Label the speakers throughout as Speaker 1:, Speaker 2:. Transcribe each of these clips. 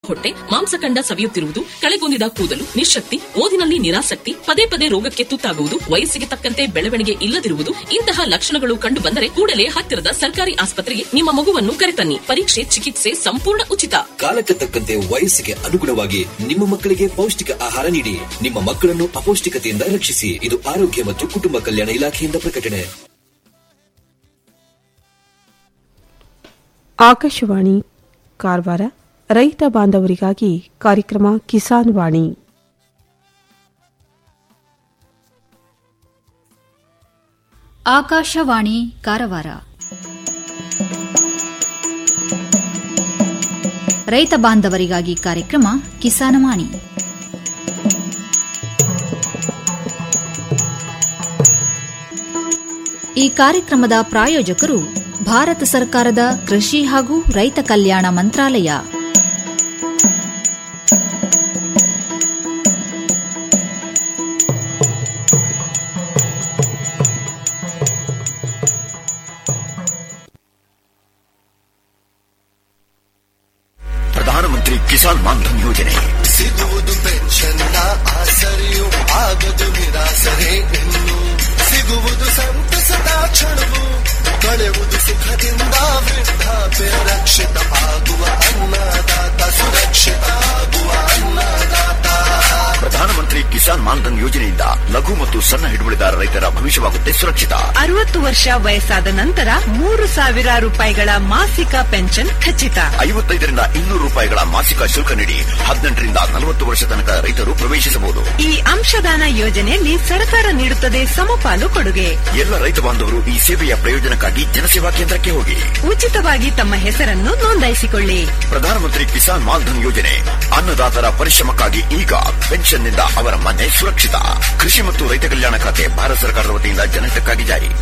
Speaker 1: ಹೊಟ್ಟೆ ಮಾಂಸಖಂಡ ಸವಿಯುತ್ತಿರುವುದು ಕಳೆಗುಂದಿದ ಕೂದಲು ನಿಶಕ್ತಿ ಓದಿನಲ್ಲಿ ನಿರಾಸಕ್ತಿ ಪದೇ ಪದೇ ರೋಗಕ್ಕೆ ತುತ್ತಾಗುವುದು ವಯಸ್ಸಿಗೆ ತಕ್ಕಂತೆ ಬೆಳವಣಿಗೆ ಇಲ್ಲದಿರುವುದು ಇಂತಹ ಲಕ್ಷಣಗಳು ಕಂಡು ಬಂದರೆ ಕೂಡಲೇ ಹತ್ತಿರದ ಸರ್ಕಾರಿ ಆಸ್ಪತ್ರೆಗೆ ನಿಮ್ಮ ಮಗುವನ್ನು ಕರೆತನ್ನಿ ಪರೀಕ್ಷೆ ಚಿಕಿತ್ಸೆ ಸಂಪೂರ್ಣ ಉಚಿತ
Speaker 2: ಕಾಲಕ್ಕೆ ತಕ್ಕಂತೆ ವಯಸ್ಸಿಗೆ ಅನುಗುಣವಾಗಿ ನಿಮ್ಮ ಮಕ್ಕಳಿಗೆ ಪೌಷ್ಟಿಕ ಆಹಾರ ನೀಡಿ ನಿಮ್ಮ ಮಕ್ಕಳನ್ನು ಅಪೌಷ್ಟಿಕತೆಯಿಂದ ರಕ್ಷಿಸಿ ಇದು ಆರೋಗ್ಯ ಮತ್ತು ಕುಟುಂಬ ಕಲ್ಯಾಣ ಇಲಾಖೆಯಿಂದ ಪ್ರಕಟಣೆ
Speaker 3: ಆಕಾಶವಾಣಿ ಕಾರವಾರ ರೈತ ಬಾಂಧವರಿಗಾಗಿ ಕಾರ್ಯಕ್ರಮ ಕಿಸಾನ್ ವಾಣಿ
Speaker 4: ಆಕಾಶವಾಣಿ ಕಾರವಾರ ರೈತ ಬಾಂಧವರಿಗಾಗಿ ಕಾರ್ಯಕ್ರಮ ಕಿಸಾನವಾಣಿ ಈ ಕಾರ್ಯಕ್ರಮದ ಪ್ರಾಯೋಜಕರು ಭಾರತ ಸರ್ಕಾರದ ಕೃಷಿ ಹಾಗೂ ರೈತ ಕಲ್ಯಾಣ ಮಂತ್ರಾಲಯ
Speaker 5: ಪ್ರಧಾನಮಂತ್ರಿ ಕಿಸಾನ್ ಮಾನ್ಧನ್ ಯೋಜನೆ
Speaker 6: ಸಿಗುವುದು ಪೆನ್ಷನ್ನ ಆಸರೆಯು ಆಗದು ನಿರಾಸರೆ ಇನ್ನು ಸಿಗುವುದು ಸಂತಸದ ಕ್ಷಣವು ಕಳೆಯುವುದು ಸುಖದಿಂದ ವೃದ್ಧಾಪ್ಯ ರಕ್ಷಿತ ಆಗುವ ಅನ್ನದಾತ ಸುರಕ್ಷಿತ ಆಗುವ ಅನ್ನದಾತ
Speaker 5: ಪ್ರಧಾನಮಂತ್ರಿ ಕಿಸಾನ್ ಮಾನ್ಧನ್ ಯೋಜನೆಯಿಂದ ಲಘು ಮತ್ತು ಸಣ್ಣ ಹಿಡುವಳಿದಾರ ರೈತರ ಭವಿಷ್ಯವಾಗುತ್ತೆ ಸುರಕ್ಷಿತ
Speaker 7: ಅರವತ್ತು ವರ್ಷ ವಯಸ್ಸಾದ ನಂತರ ಮೂರು ಸಾವಿರ ರೂಪಾಯಿಗಳ ಮಾಸಿಕ ಪೆನ್ಷನ್ ಖಚಿತ
Speaker 5: ಐವತ್ತೈದರಿಂದ ಇನ್ನೂರು ರೂಪಾಯಿಗಳ ಮಾಸಿಕ ಶುಲ್ಕ ನೀಡಿ ಹದಿನೆಂಟರಿಂದ ನಲವತ್ತು ವರ್ಷ ತನಕ ರೈತರು ಪ್ರವೇಶಿಸಬಹುದು
Speaker 7: ಈ ಅಂಶದಾನ ಯೋಜನೆಯಲ್ಲಿ ಸರ್ಕಾರ ನೀಡುತ್ತದೆ ಸಮಪಾಲು ಕೊಡುಗೆ
Speaker 5: ಎಲ್ಲ ರೈತ ಬಾಂಧವರು ಈ ಸೇವೆಯ ಪ್ರಯೋಜನಕ್ಕಾಗಿ ಜನಸೇವಾ ಕೇಂದ್ರಕ್ಕೆ ಹೋಗಿ
Speaker 7: ಉಚಿತವಾಗಿ ತಮ್ಮ ಹೆಸರನ್ನು ನೋಂದಾಯಿಸಿಕೊಳ್ಳಿ
Speaker 5: ಪ್ರಧಾನಮಂತ್ರಿ ಕಿಸಾನ್ ಮಾನ್ಧನ್ ಯೋಜನೆ ಅನ್ನದಾತರ ಪರಿಶ್ರಮಕ್ಕಾಗಿ ಈಗ ಪೆನ್ಷನ್ನಿಂದ ಅವರ ಮನೆ ಸುರಕ್ಷಿತ ಕೃಷಿ ಮತ್ತು ರೈತ ಕಲ್ಯಾಣ ಖಾತೆ ಭಾರತ ಸರ್ಕಾರದ ವತಿಯಿಂದ ಜನಹಿತಕ್ಕಾಗಿ ಜಾರಿ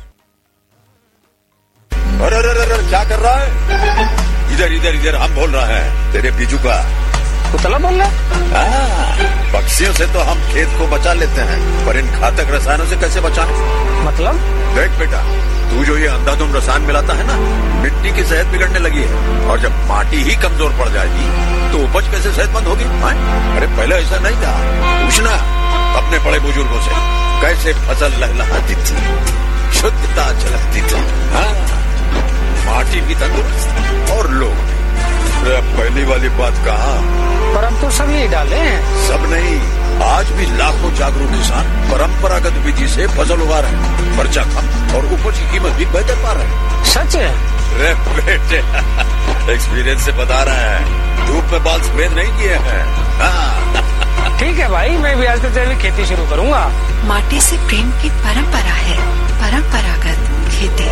Speaker 8: अरे अरे अरे अरे, क्या कर रहा है इधर इधर इधर हम बोल रहे हैं तेरे बीजू का
Speaker 9: कुतला बोल रहा
Speaker 8: हाँ, पक्षियों से तो हम खेत को बचा लेते हैं पर इन घातक रसायनों से कैसे बचाएं
Speaker 9: मतलब
Speaker 8: देख बेटा तू जो ये अंधाधुंध रसायन मिलाता है ना मिट्टी की सेहत बिगड़ने लगी है और जब माटी ही कमजोर पड़ जाएगी तो उपज कैसे सेहतमंद होगी हाँ? अरे पहले ऐसा नहीं था पूछना अपने बड़े बुजुर्गों से कैसे फसल लहलहाती थी शुद्धता झलकती थी हाँ माटी भी तंदुरुस्त और लोग भी अरे अब पहली वाली बात कहा
Speaker 9: पर हम तो सब यही डाले हैं
Speaker 8: सब नहीं आज भी लाखों जागरूक किसान परंपरागत विधि से फसल उगा रहे हैं खर्चा कम और उपज की कीमत भी बेहतर पा रहे हैं
Speaker 9: सच है
Speaker 8: अरे बेटे एक्सपीरियंस से बता रहे हैं धूप में बाल सफेद नहीं किए हैं हाँ
Speaker 9: ठीक है भाई मैं भी आज से जैविक खेती शुरू करूंगा
Speaker 7: माटी से प्रेम की परंपरा है परंपरागत खेती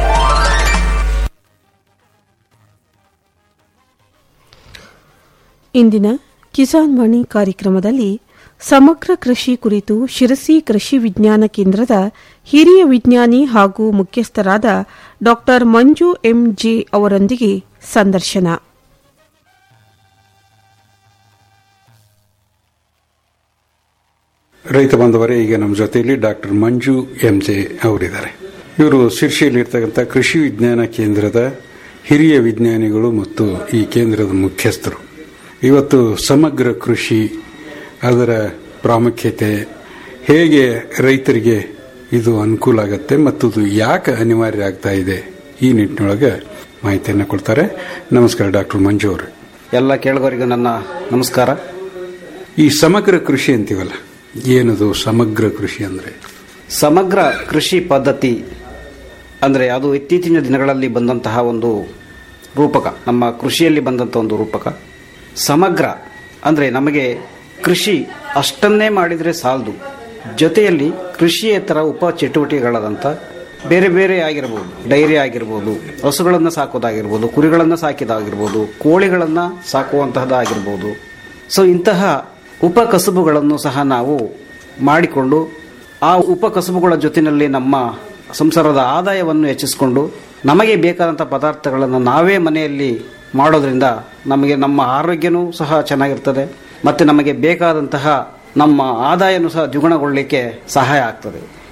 Speaker 3: ಇಂದಿನ ಕಿಸಾನ್ ವಾಣಿ ಕಾರ್ಯಕ್ರಮದಲ್ಲಿ ಸಮಗ್ರ ಕೃಷಿ ಕುರಿತು ಶಿರಸಿ ಕೃಷಿ ವಿಜ್ಞಾನ ಕೇಂದ್ರದ ಹಿರಿಯ ವಿಜ್ಞಾನಿ ಹಾಗೂ ಮುಖ್ಯಸ್ಥರಾದ ಡಾ ಮಂಜು ಎಂಜೆ ಅವರೊಂದಿಗೆ ಸಂದರ್ಶನ
Speaker 10: ರೈತ ಬಾಂಧವರೇ ಈಗ ನಮ್ಮ ಜೊತೆಯಲ್ಲಿ ಡಾಕ್ಟರ್ ಮಂಜು ಎಂ ಜೆ ಅವರಿದ್ದಾರೆ ಇವರು ಶಿರ್ಷಿಯಲ್ಲಿರ್ತಕ್ಕಂಥ ಕೃಷಿ ವಿಜ್ಞಾನ ಕೇಂದ್ರದ ಹಿರಿಯ ವಿಜ್ಞಾನಿಗಳು ಮತ್ತು ಈ ಕೇಂದ್ರದ ಮುಖ್ಯಸ್ಥರು ಇವತ್ತು ಸಮಗ್ರ ಕೃಷಿ ಅದರ ಪ್ರಾಮುಖ್ಯತೆ ಹೇಗೆ ರೈತರಿಗೆ ಇದು ಅನುಕೂಲ ಆಗುತ್ತೆ ಮತ್ತು ಇದು ಯಾಕೆ ಅನಿವಾರ್ಯ ಆಗ್ತಾ ಇದೆ ಈ ನಿಟ್ಟಿನೊಳಗೆ ಮಾಹಿತಿಯನ್ನು ಕೊಡ್ತಾರೆ ನಮಸ್ಕಾರ ಡಾಕ್ಟರ್ ಮಂಜು ಅವರು
Speaker 11: ಎಲ್ಲ ಕೇಳುಗರಿಗೂ ನನ್ನ ನಮಸ್ಕಾರ
Speaker 10: ಈ ಸಮಗ್ರ ಕೃಷಿ ಅಂತೀವಲ್ಲ ಏನದು ಸಮಗ್ರ ಕೃಷಿ ಅಂದ್ರೆ
Speaker 11: ಸಮಗ್ರ ಕೃಷಿ ಪದ್ಧತಿ ಅಂದರೆ ಅದು ಇತ್ತೀಚಿನ ದಿನಗಳಲ್ಲಿ ಬಂದಂತಹ ಒಂದು ರೂಪಕ ನಮ್ಮ ಕೃಷಿಯಲ್ಲಿ ಬಂದಂಥ ಒಂದು ರೂಪಕ ಸಮಗ್ರ ಅಂದರೆ ನಮಗೆ ಕೃಷಿ ಅಷ್ಟನ್ನೇ ಮಾಡಿದರೆ ಸಾಲದು ಜೊತೆಯಲ್ಲಿ ಕೃಷಿಯೇತರ ಉಪ ಚಟುವಟಿಕೆಗಳಾದಂಥ ಬೇರೆ ಬೇರೆ ಆಗಿರ್ಬೋದು ಡೈರಿ ಆಗಿರ್ಬೋದು ಹಸುಗಳನ್ನು ಸಾಕೋದಾಗಿರ್ಬೋದು ಕುರಿಗಳನ್ನು ಸಾಕಿದಾಗಿರ್ಬೋದು ಕೋಳಿಗಳನ್ನು ಸಾಕುವಂತಹದ್ದಾಗಿರ್ಬೋದು ಸೊ ಇಂತಹ ಉಪ ಕಸುಬುಗಳನ್ನು ಸಹ ನಾವು ಮಾಡಿಕೊಂಡು ಆ ಉಪ ಕಸುಬುಗಳ ಜೊತೆಯಲ್ಲಿ ನಮ್ಮ ಸಂಸಾರದ ಆದಾಯವನ್ನು ಹೆಚ್ಚಿಸಿಕೊಂಡು ನಮಗೆ ಬೇಕಾದಂಥ ಪದಾರ್ಥಗಳನ್ನು ನಾವೇ ಮನೆಯಲ್ಲಿ ಮಾಡೋದ್ರಿಂದ ನಮಗೆ ನಮ್ಮ ಆರೋಗ್ಯನೂ ಸಹ ಚೆನ್ನಾಗಿರ್ತದೆ ಮತ್ತು ನಮಗೆ ಬೇಕಾದಂತಹ ನಮ್ಮ ಆದಾಯನೂ ಸಹ ದ್ವಿಗುಣಗೊಳ್ಳಲಿಕ್ಕೆ ಸಹಾಯ ಆಗ್ತದೆ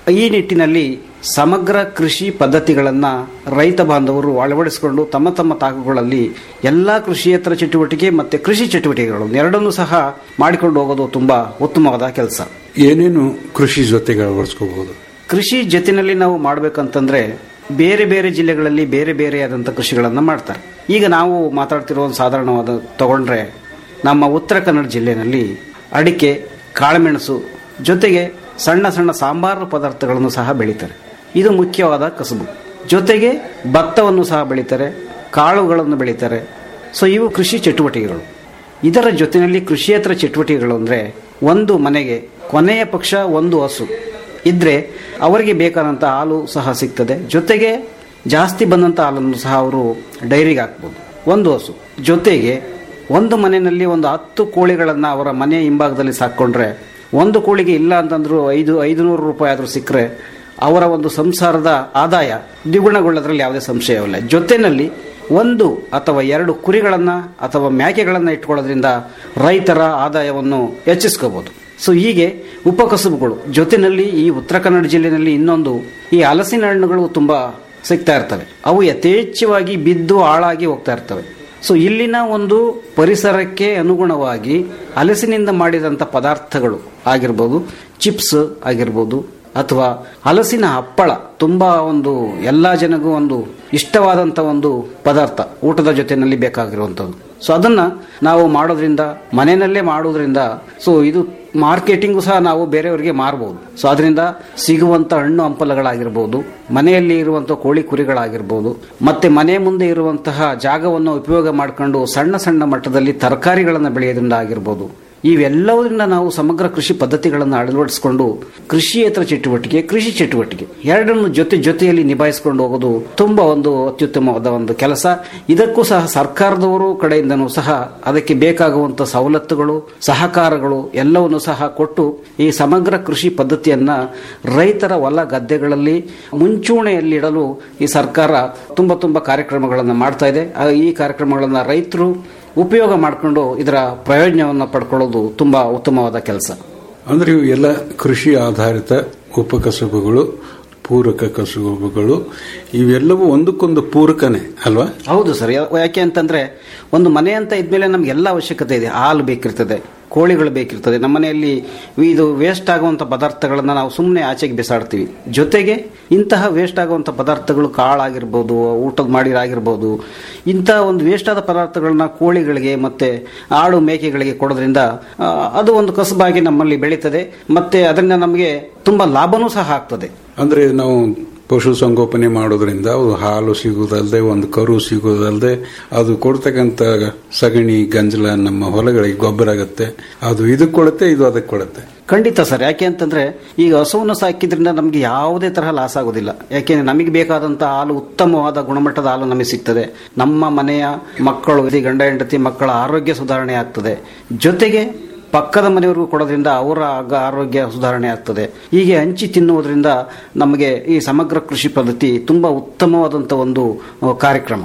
Speaker 11: ಈ ನಿಟ್ಟಿನಲ್ಲಿ ಸಮಗ್ರ ಕೃಷಿ ಪದ್ಧತಿಗಳನ್ನ ರೈತ ಬಾಂಧವರು ಅಳವಡಿಸಿಕೊಂಡು ತಮ್ಮ ತಮ್ಮ ತಾಕುಗಳಲ್ಲಿ ಎಲ್ಲಾ ಕೃಷಿಯೇತರ ಚಟುವಟಿಕೆ ಮತ್ತೆ ಕೃಷಿ ಚಟುವಟಿಕೆಗಳು ಎರಡನ್ನೂ ಸಹ ಮಾಡಿಕೊಂಡು ಹೋಗೋದು ತುಂಬಾ ಉತ್ತಮವಾದ ಕೆಲಸ
Speaker 10: ಏನೇನು ಕೃಷಿ ಜೊತೆಗೆ ಅಳವಡಿಸ್ಕೋಬಹುದು
Speaker 11: ಕೃಷಿ ಜೊತೆಯಲ್ಲಿ ನಾವು ಮಾಡಬೇಕಂತಂದ್ರೆ ಬೇರೆ ಬೇರೆ ಜಿಲ್ಲೆಗಳಲ್ಲಿ ಬೇರೆ ಬೇರೆಯಾದಂಥ ಕೃಷಿಗಳನ್ನು ಮಾಡ್ತಾರೆ ಈಗ ನಾವು ಮಾತಾಡ್ತಿರೋ ಒಂದು ಸಾಧಾರಣವಾದ ತಗೊಂಡ್ರೆ ನಮ್ಮ ಉತ್ತರ ಕನ್ನಡ ಜಿಲ್ಲೆಯಲ್ಲಿ ಅಡಿಕೆ ಕಾಳುಮೆಣಸು ಜೊತೆಗೆ ಸಣ್ಣ ಸಣ್ಣ ಸಾಂಬಾರು ಪದಾರ್ಥಗಳನ್ನು ಸಹ ಬೆಳೀತಾರೆ ಇದು ಮುಖ್ಯವಾದ ಕಸುಬು ಜೊತೆಗೆ ಭತ್ತವನ್ನು ಸಹ ಬೆಳೀತಾರೆ ಕಾಳುಗಳನ್ನು ಬೆಳೀತಾರೆ ಸೊ ಇವು ಕೃಷಿ ಚಟುವಟಿಕೆಗಳು ಇದರ ಜೊತೆಯಲ್ಲಿ ಕೃಷಿಯೇತರ ಚಟುವಟಿಕೆಗಳು ಅಂದರೆ ಒಂದು ಮನೆಗೆ ಕೊನೆಯ ಪಕ್ಷ ಒಂದು ಹಸು ಇದ್ರೆ ಅವರಿಗೆ ಬೇಕಾದಂಥ ಹಾಲು ಸಹ ಸಿಗ್ತದೆ ಜೊತೆಗೆ ಜಾಸ್ತಿ ಬಂದಂಥ ಹಾಲನ್ನು ಸಹ ಅವರು ಡೈರಿಗೆ ಹಾಕ್ಬೋದು ಒಂದು ಹಸು ಜೊತೆಗೆ ಒಂದು ಮನೆಯಲ್ಲಿ ಒಂದು ಹತ್ತು ಕೋಳಿಗಳನ್ನು ಅವರ ಮನೆಯ ಹಿಂಭಾಗದಲ್ಲಿ ಸಾಕೊಂಡ್ರೆ ಒಂದು ಕೋಳಿಗೆ ಇಲ್ಲ ಅಂತಂದ್ರು ಐದು ಐದು ನೂರು ರೂಪಾಯಿ ಆದರೂ ಸಿಕ್ಕರೆ ಅವರ ಒಂದು ಸಂಸಾರದ ಆದಾಯ ದ್ವಿಗುಣಗೊಳ್ಳೋದ್ರಲ್ಲಿ ಯಾವುದೇ ಸಂಶಯವಿಲ್ಲ ಜೊತೆಯಲ್ಲಿ ಒಂದು ಅಥವಾ ಎರಡು ಕುರಿಗಳನ್ನು ಅಥವಾ ಮೇಕೆಗಳನ್ನು ಇಟ್ಕೊಳ್ಳೋದ್ರಿಂದ ರೈತರ ಆದಾಯವನ್ನು ಹೆಚ್ಚಿಸ್ಕೋಬಹುದು ಸೊ ಹೀಗೆ ಉಪಕಸುಬುಗಳು ಜೊತೆಯಲ್ಲಿ ಈ ಉತ್ತರ ಕನ್ನಡ ಜಿಲ್ಲೆಯಲ್ಲಿ ಇನ್ನೊಂದು ಈ ಹಲಸಿನ ಹಣ್ಣುಗಳು ತುಂಬಾ ಸಿಗ್ತಾ ಇರ್ತವೆ ಅವು ಯಥೇಚ್ಛವಾಗಿ ಬಿದ್ದು ಹಾಳಾಗಿ ಹೋಗ್ತಾ ಇರ್ತವೆ ಸೊ ಇಲ್ಲಿನ ಒಂದು ಪರಿಸರಕ್ಕೆ ಅನುಗುಣವಾಗಿ ಹಲಸಿನಿಂದ ಮಾಡಿದಂಥ ಪದಾರ್ಥಗಳು ಆಗಿರ್ಬೋದು ಚಿಪ್ಸ್ ಆಗಿರ್ಬೋದು ಅಥವಾ ಹಲಸಿನ ಹಪ್ಪಳ ತುಂಬಾ ಒಂದು ಎಲ್ಲಾ ಜನಗೂ ಒಂದು ಇಷ್ಟವಾದಂತ ಒಂದು ಪದಾರ್ಥ ಊಟದ ಜೊತೆನಲ್ಲಿ ಬೇಕಾಗಿರುವಂಥದ್ದು ಸೊ ಅದನ್ನ ನಾವು ಮಾಡೋದ್ರಿಂದ ಮನೆಯಲ್ಲೇ ಮಾಡೋದ್ರಿಂದ ಸೊ ಇದು ಮಾರ್ಕೆಟಿಂಗು ಸಹ ನಾವು ಬೇರೆಯವರಿಗೆ ಮಾರಬಹುದು ಸೊ ಅದರಿಂದ ಸಿಗುವಂತ ಹಣ್ಣು ಹಂಪಲುಗಳಾಗಿರ್ಬೋದು ಮನೆಯಲ್ಲಿ ಇರುವಂತಹ ಕೋಳಿ ಕುರಿಗಳಾಗಿರ್ಬೋದು ಮತ್ತೆ ಮನೆ ಮುಂದೆ ಇರುವಂತಹ ಜಾಗವನ್ನು ಉಪಯೋಗ ಮಾಡಿಕೊಂಡು ಸಣ್ಣ ಸಣ್ಣ ಮಟ್ಟದಲ್ಲಿ ತರಕಾರಿಗಳನ್ನು ಬೆಳೆಯೋದ್ರಿಂದ ಆಗಿರ್ಬೋದು ಇವೆಲ್ಲದರಿಂದ ನಾವು ಸಮಗ್ರ ಕೃಷಿ ಪದ್ಧತಿಗಳನ್ನು ಅಳವಡಿಸಿಕೊಂಡು ಕೃಷಿಯೇತರ ಚಟುವಟಿಕೆ ಕೃಷಿ ಚಟುವಟಿಕೆ ಎರಡನ್ನು ಜೊತೆ ಜೊತೆಯಲ್ಲಿ ನಿಭಾಯಿಸಿಕೊಂಡು ಹೋಗೋದು ತುಂಬಾ ಒಂದು ಅತ್ಯುತ್ತಮವಾದ ಒಂದು ಕೆಲಸ ಇದಕ್ಕೂ ಸಹ ಸರ್ಕಾರದವರು ಕಡೆಯಿಂದನೂ ಸಹ ಅದಕ್ಕೆ ಬೇಕಾಗುವಂತ ಸವಲತ್ತುಗಳು ಸಹಕಾರಗಳು ಎಲ್ಲವನ್ನು ಸಹ ಕೊಟ್ಟು ಈ ಸಮಗ್ರ ಕೃಷಿ ಪದ್ಧತಿಯನ್ನ ರೈತರ ಹೊಲ ಗದ್ದೆಗಳಲ್ಲಿ ಮುಂಚೂಣಿಯಲ್ಲಿಡಲು ಈ ಸರ್ಕಾರ ತುಂಬಾ ತುಂಬಾ ಕಾರ್ಯಕ್ರಮಗಳನ್ನು ಮಾಡ್ತಾ ಇದೆ ಆ, ಈ ಕಾರ್ಯಕ್ರಮಗಳನ್ನು ರೈತರು ಉಪಯೋಗ ಮಾಡಿಕೊಂಡು ಇದರ ಪ್ರಯೋಜನವನ್ನು ಪಡ್ಕೊಳ್ಳೋದು ತುಂಬಾ ಉತ್ತಮವಾದ ಕೆಲಸ
Speaker 10: ಅಂದ್ರೆ ಇವು ಎಲ್ಲ ಕೃಷಿ ಆಧಾರಿತ ಉಪಕಸುಬುಗಳು ಪೂರಕ ಕಸುಬುಗಳು ಇವೆಲ್ಲವೂ ಒಂದಕ್ಕೊಂದು ಪೂರಕನೇ ಅಲ್ವಾ
Speaker 11: ಹೌದು ಸರ್ ಯಾ- ಯಾಕೆ ಅಂತಂದ್ರೆ ಒಂದು ಮನೆ ಅಂತ ಇದ್ಮೇಲೆ ನಮ್ಗೆ ಎಲ್ಲ ಅವಶ್ಯಕತೆ ಇದೆ ಹಾಲು ಬೇಕಿರ್ತದೆ ಕೋಳಿಗಳು ಬೇಕಿರ್ತದೆ ನಮ್ಮ ಮನೆಯಲ್ಲಿ ಇದು ವೇಸ್ಟ್ ಆಗುವಂತ ಪದಾರ್ಥಗಳನ್ನ ನಾವು ಸುಮ್ಮನೆ ಆಚೆಗೆ ಬಿಸಾಡ್ತೀವಿ ಜೊತೆಗೆ ಇಂತಹ ವೇಸ್ಟ್ ಆಗುವಂತ ಪದಾರ್ಥಗಳು ಕಾಳಾಗಿರ್ಬೋದು ಊಟದ ಮಾಡಿರಾಗಿರ್ಬೋದು ಇಂತಹ ಒಂದು ವೇಸ್ಟ್ ಆದ ಪದಾರ್ಥಗಳನ್ನ ಕೋಳಿಗಳಿಗೆ ಮತ್ತೆ ಆಡು ಮೇಕೆಗಳಿಗೆ ಕೊಡೋದ್ರಿಂದ ಆ, ಅದು ಒಂದು ಕಸಬಾಗಿ ನಮ್ಮಲ್ಲಿ ಬೆಳೀತದೆ ಮತ್ತೆ ಅದರಿಂದ ನಮಗೆ ತುಂಬಾ ಲಾಭನೂ ಸಹ ಆಗ್ತದೆ
Speaker 10: ಅಂದ್ರೆ ನಾವು ಪಶು ಸಂಗೋಪನೆ ಮಾಡೋದ್ರಿಂದ ಅದು ಹಾಲು ಸಿಗುವುದಲ್ಲದೆ ಒಂದು ಕರು ಸಿಗುವುದಲ್ಲದೆ ಅದು ಕೊಡ್ತಕ್ಕಂಥ ಸಗಣಿ ಗಂಜಲ ನಮ್ಮ ಹೊಲಗಳಿಗೆ ಗೊಬ್ಬರ ಆಗುತ್ತೆ ಅದು ಇದಕ್ಕೆ ಕೊಡುತ್ತೆ ಇದು ಅದಕ್ಕೆ ಕೊಡುತ್ತೆ
Speaker 11: ಖಂಡಿತ ಸರ್ ಯಾಕೆ ಅಂತಂದ್ರೆ ಈಗ ಹಸುವನ್ನು ಸಾಕಿದ್ರಿಂದ ನಮಗೆ ಯಾವುದೇ ತರಹ ಲಾಸ್ ಆಗೋದಿಲ್ಲ ಯಾಕೆಂದ್ರೆ ನಮಗೆ ಬೇಕಾದಂತ ಹಾಲು ಉತ್ತಮವಾದ ಗುಣಮಟ್ಟದ ಹಾಲು ನಮಗೆ ಸಿಗ್ತದೆ ನಮ್ಮ ಮನೆಯ ಮಕ್ಕಳು ಇದು ಗಂಡ ಹೆಂಡತಿ ಮಕ್ಕಳ ಆರೋಗ್ಯ ಸುಧಾರಣೆ ಆಗ್ತದೆ ಜೊತೆಗೆ ಪಕ್ಕದ ಮನೆಯವರಿಗೂ ಕೊಡೋದ್ರಿಂದ ಅವರ ಆಗ ಆರೋಗ್ಯ ಸುಧಾರಣೆ ಆಗ್ತದೆ ಹೀಗೆ ಹಂಚಿ ತಿನ್ನುವುದರಿಂದ ನಮಗೆ ಈ ಸಮಗ್ರ ಕೃಷಿ ಪದ್ಧತಿ ತುಂಬಾ ಉತ್ತಮವಾದಂತ ಒಂದು ಆ, ಕಾರ್ಯಕ್ರಮ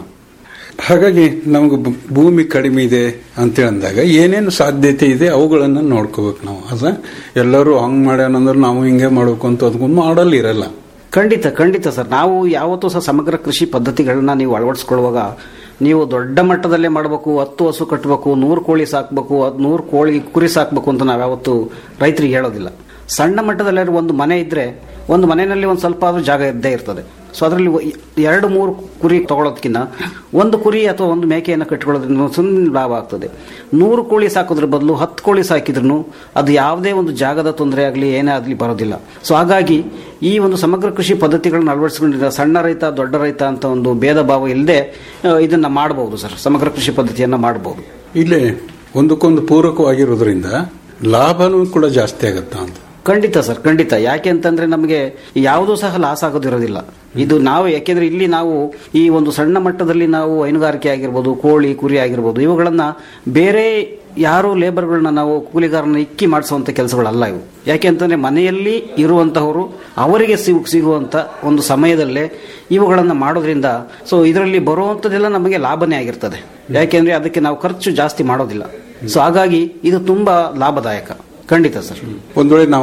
Speaker 10: ಹಾಗಾಗಿ ನಮಗೆ ಭೂ- ಭೂಮಿ ಕಡಿಮೆ ಇದೆ ಅಂತ ಅಂದಾಗ ಏನೇನು ಸಾಧ್ಯತೆ ಇದೆ ಅವುಗಳನ್ನು ನೋಡ್ಕೋಬೇಕು ನಾವು ಅದ ಎಲ್ಲರೂ ಹಂಗ್ ಮಾಡ್ಯಾನಂದ್ರೆ ನಾವು ಹಿಂಗೆ ಮಾಡ್ಬೇಕು ಅಂತ ಅದಕ್ಕೊಂದು ಮಾಡಲ್ ಇರಲ್ಲ
Speaker 11: ಖಂಡಿತ ಖಂಡಿತ ಸರ್ ನಾವು ಯಾವತ್ತೂ ಸಹ ಸಮಗ್ರ ಕೃಷಿ ಪದ್ಧತಿಗಳನ್ನ ನೀವು ಅಳವಡಿಸ್ಕೊಳ್ಳುವಾಗ ನೀವು ದೊಡ್ಡ ಮಟ್ಟದಲ್ಲೇ ಮಾಡಬೇಕು ಹತ್ತು ಹಸು ಕಟ್ಟಬೇಕು ನೂರು ಕೋಳಿ ಸಾಕ್ಬೇಕು ಅದ್ ನೂರು ಕೋಳಿ ಕುರಿ ಸಾಕ್ಬೇಕು ಅಂತ ನಾವು ಯಾವತ್ತು ರೈತರಿಗೆ ಹೇಳೋದಿಲ್ಲ ಸಣ್ಣ ಮಟ್ಟದಲ್ಲಿ ಒಂದು ಮನೆ ಇದ್ರೆ ಒಂದು ಮನೆಯಲ್ಲಿ ಒಂದು ಸ್ವಲ್ಪ ಆದ್ರೂ ಜಾಗ ಇದ್ದೇ ಇರ್ತದೆ ಸೊ ಅದರಲ್ಲಿ ಎರಡು ಮೂರು ಕುರಿ ತಗೊಳ್ಳೋದಕ್ಕಿಂತ ಒಂದು ಕುರಿ ಅಥವಾ ಒಂದು ಮೇಕೆಯನ್ನು ಕಟ್ಕೊಳ್ಳೋದ್ರಿಂದ ಸುಮ್ಮನೆ ಲಾಭ ಆಗ್ತದೆ ನೂರು ಕೋಳಿ ಸಾಕೋದ್ರ ಬದಲು ಹತ್ತು ಕೋಳಿ ಸಾಕಿದ್ರು ಅದು ಯಾವುದೇ ಒಂದು ಜಾಗದ ತೊಂದರೆ ಆಗಲಿ ಏನೇ ಆಗಲಿ ಬರೋದಿಲ್ಲ ಸೊ ಹಾಗಾಗಿ ಈ ಒಂದು ಸಮಗ್ರ ಕೃಷಿ ಪದ್ಧತಿಗಳನ್ನು ಅಳವಡಿಸಿಕೊಂಡಿದ್ದ ಸಣ್ಣ ರೈತ ದೊಡ್ಡ ರೈತ ಅಂತ ಒಂದು ಭೇದ ಭಾವ ಇಲ್ಲದೆ ಇದನ್ನ ಮಾಡಬಹುದು ಸರ್ ಸಮಗ್ರ ಕೃಷಿ ಪದ್ಧತಿಯನ್ನ ಮಾಡಬಹುದು
Speaker 10: ಇಲ್ಲೇ ಒಂದಕ್ಕೊಂದು ಪೂರಕವಾಗಿರೋದ್ರಿಂದ ಲಾಭನೂ ಕೂಡ ಜಾಸ್ತಿ ಆಗುತ್ತಾ ಅಂತ
Speaker 11: ಖಂಡಿತ ಸರ್ ಖಂಡಿತ ಯಾಕೆ ಅಂತಂದ್ರೆ ನಮಗೆ ಯಾವುದೂ ಸಹ ಲಾಸ್ ಆಗೋದಿರೋದಿಲ್ಲ ಇದು ನಾವು ಯಾಕೆಂದ್ರೆ ಇಲ್ಲಿ ನಾವು ಈ ಒಂದು ಸಣ್ಣ ಮಟ್ಟದಲ್ಲಿ ನಾವು ಹೈನುಗಾರಿಕೆ ಆಗಿರ್ಬೋದು ಕೋಳಿ ಕುರಿ ಆಗಿರ್ಬೋದು ಇವುಗಳನ್ನ ಬೇರೆ ಯಾರೋ ಲೇಬರ್ಗಳನ್ನ ನಾವು ಕೂಲಿಗಾರನ ಇಕ್ಕಿ ಮಾಡಿಸುವಂತ ಕೆಲಸಗಳಲ್ಲ ಇವು ಯಾಕೆ ಅಂತಂದ್ರೆ ಮನೆಯಲ್ಲಿ ಇರುವಂತಹವರು ಅವರಿಗೆ ಸಿಗು ಸಿಗುವಂತ ಒಂದು ಸಮಯದಲ್ಲೇ ಇವುಗಳನ್ನ ಮಾಡೋದ್ರಿಂದ ಸೊ ಇದರಲ್ಲಿ ಬರುವಂತದೆಲ್ಲ ನಮಗೆ ಲಾಭನೇ ಆಗಿರ್ತದೆ ಯಾಕೆಂದ್ರೆ ಅದಕ್ಕೆ ನಾವು ಖರ್ಚು ಜಾಸ್ತಿ ಮಾಡೋದಿಲ್ಲ ಸೊ ಹಾಗಾಗಿ ಇದು ತುಂಬಾ ಲಾಭದಾಯಕ ಖಂಡಿತ ಸರ್
Speaker 10: ಒಂದ್ ವೇಳೆ ನಾವು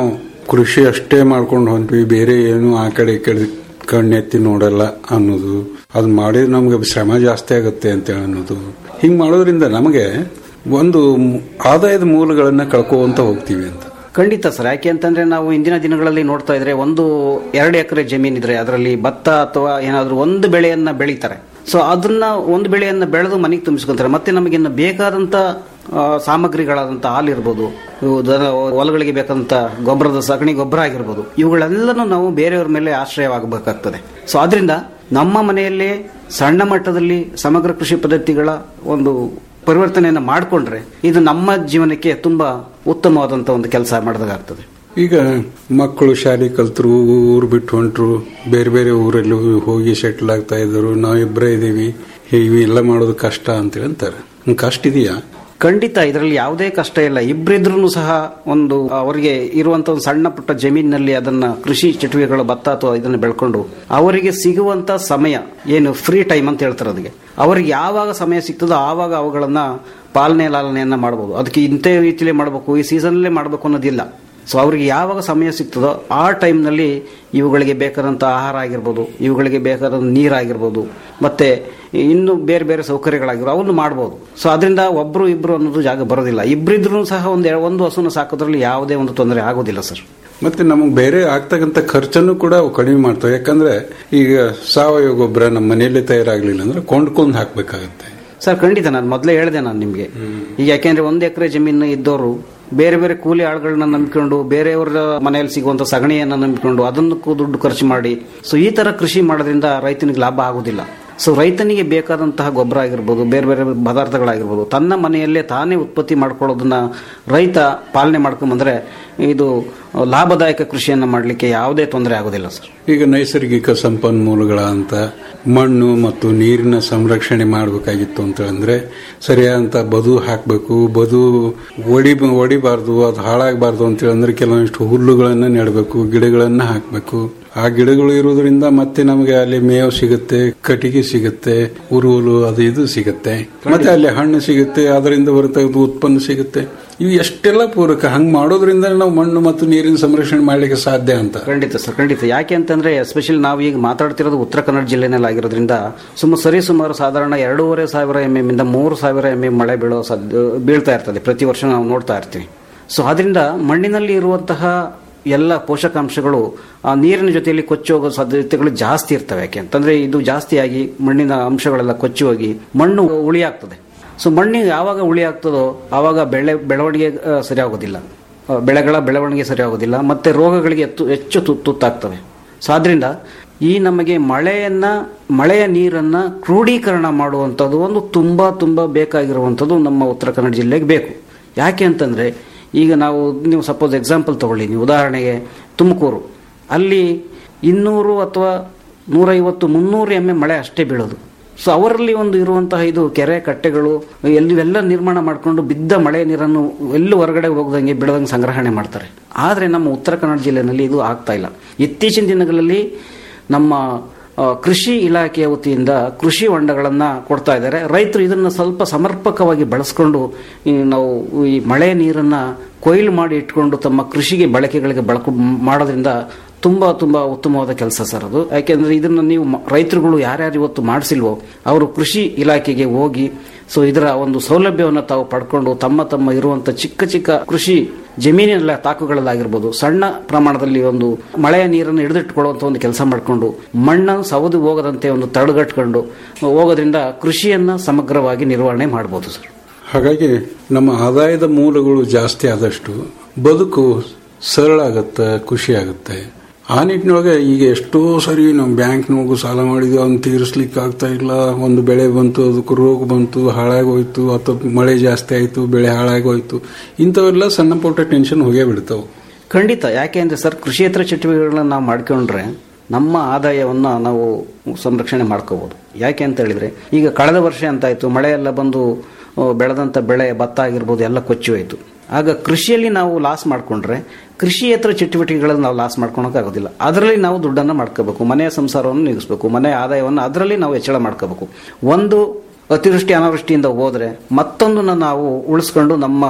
Speaker 10: ಕೃಷಿ ಅಷ್ಟೇ ಮಾಡ್ಕೊಂಡು ಹೊಂಟ್ವಿ ಬೇರೆ ಏನು ಆ ಕಡೆ ಈ ಕಡೆ ಕಣ್ಣೆತ್ತಿ ನೋಡಲ್ಲ ಅನ್ನೋದು ಅದು ಮಾಡಿದ್ರೆ ನಮ್ಗೆ ಶ್ರಮ ಜಾಸ್ತಿ ಆಗುತ್ತೆ ಅಂತ ಅನ್ನೋದು ಹಿಂಗ್ ಮಾಡೋದ್ರಿಂದ ನಮಗೆ ಒಂದು ಮು- ಆದಾಯದ ಮೂಲಗಳನ್ನ ಕಳ್ಕೊಂತ ಹೋಗ್ತೀವಿ ಅಂತ
Speaker 11: ಖಂಡಿತ ಸರ್ ಯಾಕೆ ಅಂತಂದ್ರೆ ನಾವು ಇಂದಿನ ದಿನಗಳಲ್ಲಿ ನೋಡ್ತಾ ಇದ್ರೆ ಒಂದು ಎರಡು ಎಕರೆ ಜಮೀನಿದ್ರೆ ಅದರಲ್ಲಿ ಭತ್ತ ಅಥವಾ ಏನಾದರೂ ಒಂದು ಬೆಳೆಯನ್ನ ಬೆಳೀತಾರೆ ಸೊ ಅದನ್ನ ಒಂದು ಬೆಳೆಯನ್ನ ಬೆಳೆದು ಮನೆಗೆ ತುಂಬಿಸ್ಕೊಂತಾರೆ ಮತ್ತೆ ನಮಗೆ ಇನ್ನು ಬೇಕಾದಂತ ಆ, ಸಾಮಗ್ರಿಗಳಾದಂಥ ಹಾಲು ಇರ್ಬೋದು ಇವು ದನ ಹೊಲಗಳಿಗೆ ಬೇಕಾದಂತ ಗೊಬ್ಬರದ ಸಗಣಿ ಗೊಬ್ಬರ ಆಗಿರ್ಬೋದು ಇವುಗಳೆಲ್ಲನೂ ನಾವು ಬೇರೆಯವ್ರ ಮೇಲೆ ಆಶ್ರಯವಾಗಬೇಕಾಗ್ತದೆ ಸೊ ಆದ್ರಿಂದ ನಮ್ಮ ಮನೆಯಲ್ಲೇ ಸಣ್ಣ ಮಟ್ಟದಲ್ಲಿ ಸಮಗ್ರ ಕೃಷಿ ಪದ್ಧತಿಗಳ ಒಂದು ಪರಿವರ್ತನೆಯನ್ನು ಮಾಡಿಕೊಂಡ್ರೆ ಇದು ನಮ್ಮ ಜೀವನಕ್ಕೆ ತುಂಬಾ ಉತ್ತಮವಾದಂತ ಒಂದು ಕೆಲಸ ಮಾಡಿದಾಗ್ತದೆ
Speaker 10: ಈಗ ಮಕ್ಕಳು ಶಾಲೆ ಕಲ್ತರು ಊರು ಬಿಟ್ಟು ಹೊಂಟ್ರು ಬೇರೆ ಬೇರೆ ಊರಲ್ಲಿ ಹೋಗಿ ಸೆಟ್ಲ್ ಆಗ್ತಾ ಇದ್ರು ನಾವಿಬ್ಬರೇ ಇದೀವಿ ಇವೆಲ್ಲ ಮಾಡೋದು ಕಷ್ಟ ಅಂತೇಳಿ ಅಂತಾರೆ ಹ್ಮ್, ಕಷ್ಟ ಇದೆಯಾ
Speaker 11: ಖಂಡಿತ ಇದರಲ್ಲಿ ಯಾವುದೇ ಕಷ್ಟ ಇಲ್ಲ ಇಬ್ಬರಿದ್ರೂ ಸಹ ಒಂದು ಅವರಿಗೆ ಇರುವಂತ ಒಂದು ಸಣ್ಣ ಪುಟ್ಟ ಜಮೀನಿನಲ್ಲಿ ಅದನ್ನ ಕೃಷಿ ಚಟುವಟಿಕೆಗಳು ಭತ್ತ ಅಥವಾ ಇದನ್ನು ಬೆಳ್ಕೊಂಡು ಅವರಿಗೆ ಸಿಗುವಂತ ಸಮಯ ಏನು ಫ್ರೀ ಟೈಮ್ ಅಂತ ಹೇಳ್ತಾರೆ ಅದಕ್ಕೆ ಅವರಿಗೆ ಯಾವಾಗ ಸಮಯ ಸಿಗ್ತದೋ ಆವಾಗ ಅವುಗಳನ್ನ ಪಾಲನೆ ಲಾಲನೆಯನ್ನ ಮಾಡಬಹುದು ಅದಕ್ಕೆ ಇಂಥ ರೀತಿಯಲ್ಲೇ ಮಾಡಬೇಕು ಈ ಸೀಸನ್ನಲ್ಲೇ ಮಾಡಬೇಕು ಅನ್ನೋದಿಲ್ಲ ಸೊ ಅವ್ರಿಗೆ ಯಾವಾಗ ಸಮಯ ಸಿಗ್ತದೋ ಆ ಟೈಮ್ನಲ್ಲಿ ಇವುಗಳಿಗೆ ಬೇಕಾದಂಥ ಆಹಾರ ಆಗಿರ್ಬೋದು ಇವುಗಳಿಗೆ ಬೇಕಾದಂಥ ನೀರಾಗಿರ್ಬೋದು ಮತ್ತೆ ಇನ್ನು ಬೇರೆ ಬೇರೆ ಸೌಕರ್ಯಗಳಾಗಿರ್ಬೋದು ಅವನ್ನು ಮಾಡ್ಬೋದು ಸೊ ಅದರಿಂದ ಒಬ್ರು ಇಬ್ರು ಅನ್ನೋದು ಜಾಗ ಬರೋದಿಲ್ಲ ಇಬ್ಬರಿದ್ರೂ ಸಹ ಒಂದು ಒಂದು ಹಸುನ ಸಾಕೋದ್ರಲ್ಲಿ ಯಾವುದೇ ಒಂದು ತೊಂದರೆ ಆಗೋದಿಲ್ಲ ಸರ್
Speaker 10: ಮತ್ತೆ ನಮಗೆ ಬೇರೆ ಆಗ್ತಕ್ಕಂಥ ಖರ್ಚನ್ನು ಕೂಡ ಅವು ಕಡಿಮೆ ಮಾಡ್ತವೆ ಯಾಕಂದ್ರೆ ಈಗ ಸಾವಯವ ಗೊಬ್ಬರ ನಮ್ಮ ಮನೆಯಲ್ಲೇ ತಯಾರಾಗ್ಲಿಲ್ಲ ಅಂದ್ರೆ ಕೊಂಡ್ಕೊಂಡು ಹಾಕ್ಬೇಕಾಗತ್ತೆ
Speaker 11: ಸರ್ ಖಂಡಿತ ನಾನು ಮೊದಲೇ ಹೇಳಿದೆ ನಾನು ನಿಮಗೆ ಈಗ ಯಾಕೆಂದ್ರೆ ಒಂದು ಎಕರೆ ಜಮೀನು ಇದ್ದವರು ಬೇರೆ ಬೇರೆ ಕೂಲಿ ಆಳುಗಳನ್ನ ನಂಬಿಕೊಂಡು ಬೇರೆಯವರ ಮನೆಯಲ್ಲಿ ಸಿಗುವಂತ ಸಗಣಿಯನ್ನ ನಂಬಿಕೊಂಡು ಅದನ್ನಕ್ಕೂ ದುಡ್ಡು ಖರ್ಚು ಮಾಡಿ ಸೊ ಈ ತರ ಕೃಷಿ ಮಾಡೋದ್ರಿಂದ ರೈತನಿಗೆ ಲಾಭ ಆಗೋದಿಲ್ಲ ಸೊ ರೈತನಿಗೆ ಬೇಕಾದಂತಹ ಗೊಬ್ಬರ ಆಗಿರ್ಬೋದು ಬೇರೆ ಬೇರೆ ಪದಾರ್ಥಗಳಾಗಿರ್ಬೋದು ತನ್ನ ಮನೆಯಲ್ಲೇ ತಾನೇ ಉತ್ಪತ್ತಿ ಮಾಡ್ಕೊಳ್ಳೋದನ್ನ ರೈತ ಪಾಲನೆ ಮಾಡ್ಕೊಂಬಂದ್ರೆ ಇದು ಲಾಭದಾಯಕ ಕೃಷಿಯನ್ನ ಮಾಡಲಿಕ್ಕೆ ಯಾವುದೇ ತೊಂದರೆ ಆಗೋದಿಲ್ಲ ಸರ್
Speaker 10: ಈಗ ನೈಸರ್ಗಿಕ ಸಂಪನ್ಮೂಲಗಳ ಅಂತ ಮಣ್ಣು ಮತ್ತು ನೀರಿನ ಸಂರಕ್ಷಣೆ ಮಾಡಬೇಕಾಗಿತ್ತು ಅಂತ ಅಂದ್ರೆ ಸರಿಯಾದಂತ ಬದು ಹಾಕಬೇಕು ಬದು ಒಡಿ ಒಡಿಬಾರ್ದು ಅದು ಹಾಳಾಗಬಾರ್ದು ಅಂತ ಅಂದ್ರೆ ಕೆಲವೊಂದಿಷ್ಟು ಹುಲ್ಲುಗಳನ್ನ ನೆಡಬೇಕು ಗಿಡಗಳನ್ನ ಹಾಕಬೇಕು ಆ ಗಿಡಗಳು ಇರೋದ್ರಿಂದ ಮತ್ತೆ ನಮಗೆ ಅಲ್ಲಿ ಮೇವು ಸಿಗುತ್ತೆ ಕಟ್ಟಿಗೆ ಸಿಗುತ್ತೆ ಉರುವಲು ಅದು ಇದು ಸಿಗುತ್ತೆ ಮತ್ತೆ ಅಲ್ಲಿ ಹಣ್ಣು ಸಿಗುತ್ತೆ ಅದರಿಂದ ಬರತಕ್ಕಂಥ ಉತ್ಪನ್ನ ಸಿಗುತ್ತೆ ಇವು ಎಷ್ಟೆಲ್ಲ ಪೂರಕ ಹಂಗ್ ಮಾಡೋದ್ರಿಂದ ನಾವು ಮಣ್ಣು ಮತ್ತು ನೀರಿನ ಸಂರಕ್ಷಣೆ ಮಾಡ್ಲಿಕ್ಕೆ ಸಾಧ್ಯ ಅಂತ
Speaker 11: ಖಂಡಿತ ಸರ್ ಖಂಡಿತ ಯಾಕೆ ಅಂತಂದ್ರೆ ಎಸ್ಪೆಷಲಿ ನಾವು ಈಗ ಮಾತಾಡ್ತಿರೋದು ಉತ್ತರ ಕನ್ನಡ ಜಿಲ್ಲೆನಲ್ಲಿ ಆಗಿರೋದ್ರಿಂದ ಸುಮ್ಮ ಸರಿ ಸುಮಾರು ಸಾಧಾರಣ ಎರಡೂವರೆ ಸಾವಿರ ಎಂ ಎಂ ಇಂದ ಮೂರು ಸಾವಿರ ಎಂ ಎಂ ಮಳೆ ಬೀಳೋ ಸಾಧ್ಯ ಬೀಳ್ತಾ ಇರ್ತದೆ ಪ್ರತಿ ವರ್ಷ ನಾವು ನೋಡ್ತಾ ಇರ್ತೀವಿ ಸೊ ಅದರಿಂದ ಮಣ್ಣಿನಲ್ಲಿ ಇರುವಂತಹ ಎಲ್ಲ ಪೋಷಕಾಂಶಗಳು ಆ ನೀರಿನ ಜೊತೆಯಲ್ಲಿ ಕೊಚ್ಚಿ ಹೋಗೋ ಸಾಧ್ಯತೆಗಳು ಜಾಸ್ತಿ ಇರ್ತವೆ ಯಾಕೆ ಅಂತಂದ್ರೆ ಇದು ಜಾಸ್ತಿಯಾಗಿ ಮಣ್ಣಿನ ಅಂಶಗಳೆಲ್ಲ ಕೊಚ್ಚಿ ಹೋಗಿ ಮಣ್ಣು ಉಳಿ ಆಗ್ತದೆ ಸೊ ಮಣ್ಣಿಗೆ ಯಾವಾಗ ಉಳಿ ಆಗ್ತದೋ ಆವಾಗ ಬೆಳೆ ಬೆಳವಣಿಗೆ ಆ, ಸರಿ ಆಗೋದಿಲ್ಲ ಆ, ಬೆಳೆಗಳ ಬೆಳವಣಿಗೆ ಸರಿ ಆಗೋದಿಲ್ಲ ಮತ್ತೆ ರೋಗಗಳಿಗೆ ಎತ್ತು ಹೆಚ್ಚು ತು- ತುತ್ತಾಗ್ತವೆ ಸೊ ಆದ್ರಿಂದ ಈ ನಮಗೆ ಮಳೆಯನ್ನ ಮಳೆಯ ನೀರನ್ನ ಕ್ರೋಢೀಕರಣ ಮಾಡುವಂಥದ್ದು ಒಂದು ತುಂಬಾ ತುಂಬಾ ಬೇಕಾಗಿರುವಂಥದ್ದು ನಮ್ಮ ಉತ್ತರ ಕನ್ನಡ ಜಿಲ್ಲೆಗೆ ಬೇಕು ಯಾಕೆ ಅಂತಂದ್ರೆ ಈಗ ನಾವು ನೀವು ಸಪೋಸ್ ಎಕ್ಸಾಂಪಲ್ ತಗೊಳ್ಳಿ ನೀವು ಉದಾಹರಣೆಗೆ ತುಮಕೂರು ಅಲ್ಲಿ ಇನ್ನೂರು ಅಥವಾ ನೂರೈವತ್ತು ಮುನ್ನೂರು ಎಮ್ಮೆ ಮಳೆ ಅಷ್ಟೇ ಬೀಳೋದು ಸೊ ಅವರಲ್ಲಿ ಒಂದು ಇರುವಂತಹ ಇದು ಕೆರೆ ಕಟ್ಟೆಗಳು ಎಲ್ಲಿ ಎಲ್ಲ ನಿರ್ಮಾಣ ಮಾಡಿಕೊಂಡು ಬಿದ್ದ ಮಳೆ ನೀರನ್ನು ಎಲ್ಲೂ ಹೊರಗಡೆ ಹೋಗದಂಗೆ ಬಿಡದಂಗೆ ಸಂಗ್ರಹಣೆ ಮಾಡ್ತಾರೆ ಆದರೆ ನಮ್ಮ ಉತ್ತರ ಕನ್ನಡ ಜಿಲ್ಲೆಯಲ್ಲಿ ಇದು ಆಗ್ತಾ ಇಲ್ಲ ಇತ್ತೀಚಿನ ದಿನಗಳಲ್ಲಿ ನಮ್ಮ ಆ, ಕೃಷಿ ಇಲಾಖೆಯ ವತಿಯಿಂದ ಕೃಷಿ ಹೊಂಡಗಳನ್ನ ಕೊಡ್ತಾ ಇದ್ದಾರೆ ರೈತರು ಇದನ್ನ ಸ್ವಲ್ಪ ಸಮರ್ಪಕವಾಗಿ ಬಳಸ್ಕೊಂಡು ಈ ನಾವು ಈ ಮಳೆ ನೀರನ್ನ ಕೊಯ್ಲು ಮಾಡಿ ಇಟ್ಕೊಂಡು ತಮ್ಮ ಕೃಷಿಗೆ ಬಳಕೆಗಳಿಗೆ ಬಳಕೆ ಮಾಡೋದ್ರಿಂದ ತುಂಬಾ ತುಂಬಾ ಉತ್ತಮವಾದ ಕೆಲಸ ಸರ್ ಅದು ಯಾಕೆಂದ್ರೆ ಇದನ್ನ ನೀವು ಮ- ರೈತರುಗಳು ಯಾರ್ಯಾರು ಇವತ್ತು ಮಾಡಿಸಿಲ್ವೋ ಅವರು ಕೃಷಿ ಇಲಾಖೆಗೆ ಹೋಗಿ ಸೊ ಇದರ ಒಂದು ಸೌಲಭ್ಯವನ್ನು ತಾವು ಪಡ್ಕೊಂಡು ತಮ್ಮ ತಮ್ಮ ಇರುವಂತ ಚಿಕ್ಕ ಚಿಕ್ಕ ಕೃಷಿ ಜಮೀನಿನ ತಾಕುಗಳಲ್ಲಾಗಿರ್ಬೋದು ಸಣ್ಣ ಪ್ರಮಾಣದಲ್ಲಿ ಒಂದು ಮಳೆಯ ನೀರನ್ನು ಹಿಡಿದಿಟ್ಟುಕೊಳ್ಳುವಂತ ಒಂದು ಕೆಲಸ ಮಾಡಿಕೊಂಡು ಮಣ್ಣನ್ನು ಸವದು ಹೋಗದಂತೆ ಒಂದು ತಡೆಗಟ್ಕೊಂಡು ಹೋಗೋದ್ರಿಂದ ಕೃಷಿಯನ್ನ ಸಮಗ್ರವಾಗಿ ನಿರ್ವಹಣೆ ಮಾಡಬಹುದು ಸರ್
Speaker 10: ಹಾಗಾಗಿ ನಮ್ಮ ಆದಾಯದ ಮೂಲಗಳು ಜಾಸ್ತಿ ಆದಷ್ಟು ಬದುಕು ಸರಳ ಆಗತ್ತೆ ಖುಷಿ ಆಗುತ್ತೆ ಆ ನಿಟ್ಟಿನೊಳಗೆ ಈಗ ಎಷ್ಟೋ ಸರಿ ನಾವು ಬ್ಯಾಂಕ್ನೋಗು ಸಾಲ ಮಾಡಿದ್ವಿ ಅವ್ನು ತೀರಿಸ್ಲಿಕ್ಕೆ ಆಗ್ತಾ ಇಲ್ಲ ಒಂದು ಬೆಳೆ ಬಂತು ಅದಕ್ಕೆ ರೋಗ ಬಂತು ಹಾಳಾಗೋಯ್ತು ಅಥವಾ ಮಳೆ ಜಾಸ್ತಿ ಆಯ್ತು ಬೆಳೆ ಹಾಳಾಗೋಯ್ತು ಇಂಥವೆಲ್ಲ ಸಣ್ಣ ಪುಟ್ಟ ಟೆನ್ಷನ್ ಹೋಗೇ ಬಿಡ್ತಾವೆ
Speaker 11: ಖಂಡಿತ ಯಾಕೆ ಅಂದ್ರೆ ಸರ್ ಕೃಷಿಯೇತರ ಚಟುವಟಿಕೆಗಳನ್ನ ನಾವು ಮಾಡ್ಕೊಂಡ್ರೆ ನಮ್ಮ ಆದಾಯವನ್ನ ನಾವು ಸಂರಕ್ಷಣೆ ಮಾಡ್ಕೋಬಹುದು ಯಾಕೆ ಅಂತ ಹೇಳಿದ್ರೆ ಈಗ ಕಳೆದ ವರ್ಷ ಅಂತಾಯ್ತು ಮಳೆ ಎಲ್ಲ ಬಂದು ಆ, ಬೆಳೆದಂತ ಬೆಳೆ ಭತ್ತ ಆಗಿರ್ಬೋದು ಎಲ್ಲ ಕೊಚ್ಚಿ ಹೋಯ್ತು ಆಗ ಕೃಷಿಯಲ್ಲಿ ನಾವು ಲಾಸ್ ಮಾಡ್ಕೊಂಡ್ರೆ ಕೃಷಿಯೇತರ ಚಟುವಟಿಕೆಗಳನ್ನು ನಾವು ಲಾಸ್ ಮಾಡ್ಕೊಳಕ್ಕಾಗೋದಿಲ್ಲ ಅದರಲ್ಲಿ ನಾವು ದುಡ್ಡನ್ನು ಮಾಡ್ಕೋಬೇಕು ಮನೆಯ ಸಂಸಾರವನ್ನು ನಿಲ್ಲಿಸಬೇಕು ಮನೆಯ ಆದಾಯವನ್ನು ಅದರಲ್ಲಿ ನಾವು ಹೆಚ್ಚಳ ಮಾಡ್ಕೋಬೇಕು ಒಂದು ಅತಿವೃಷ್ಟಿ ಅನಾವೃಷ್ಟಿಯಿಂದ ಹೋದ್ರೆ ಮತ್ತೊಂದನ್ನು ನಾವು ಉಳಿಸ್ಕೊಂಡು ನಮ್ಮ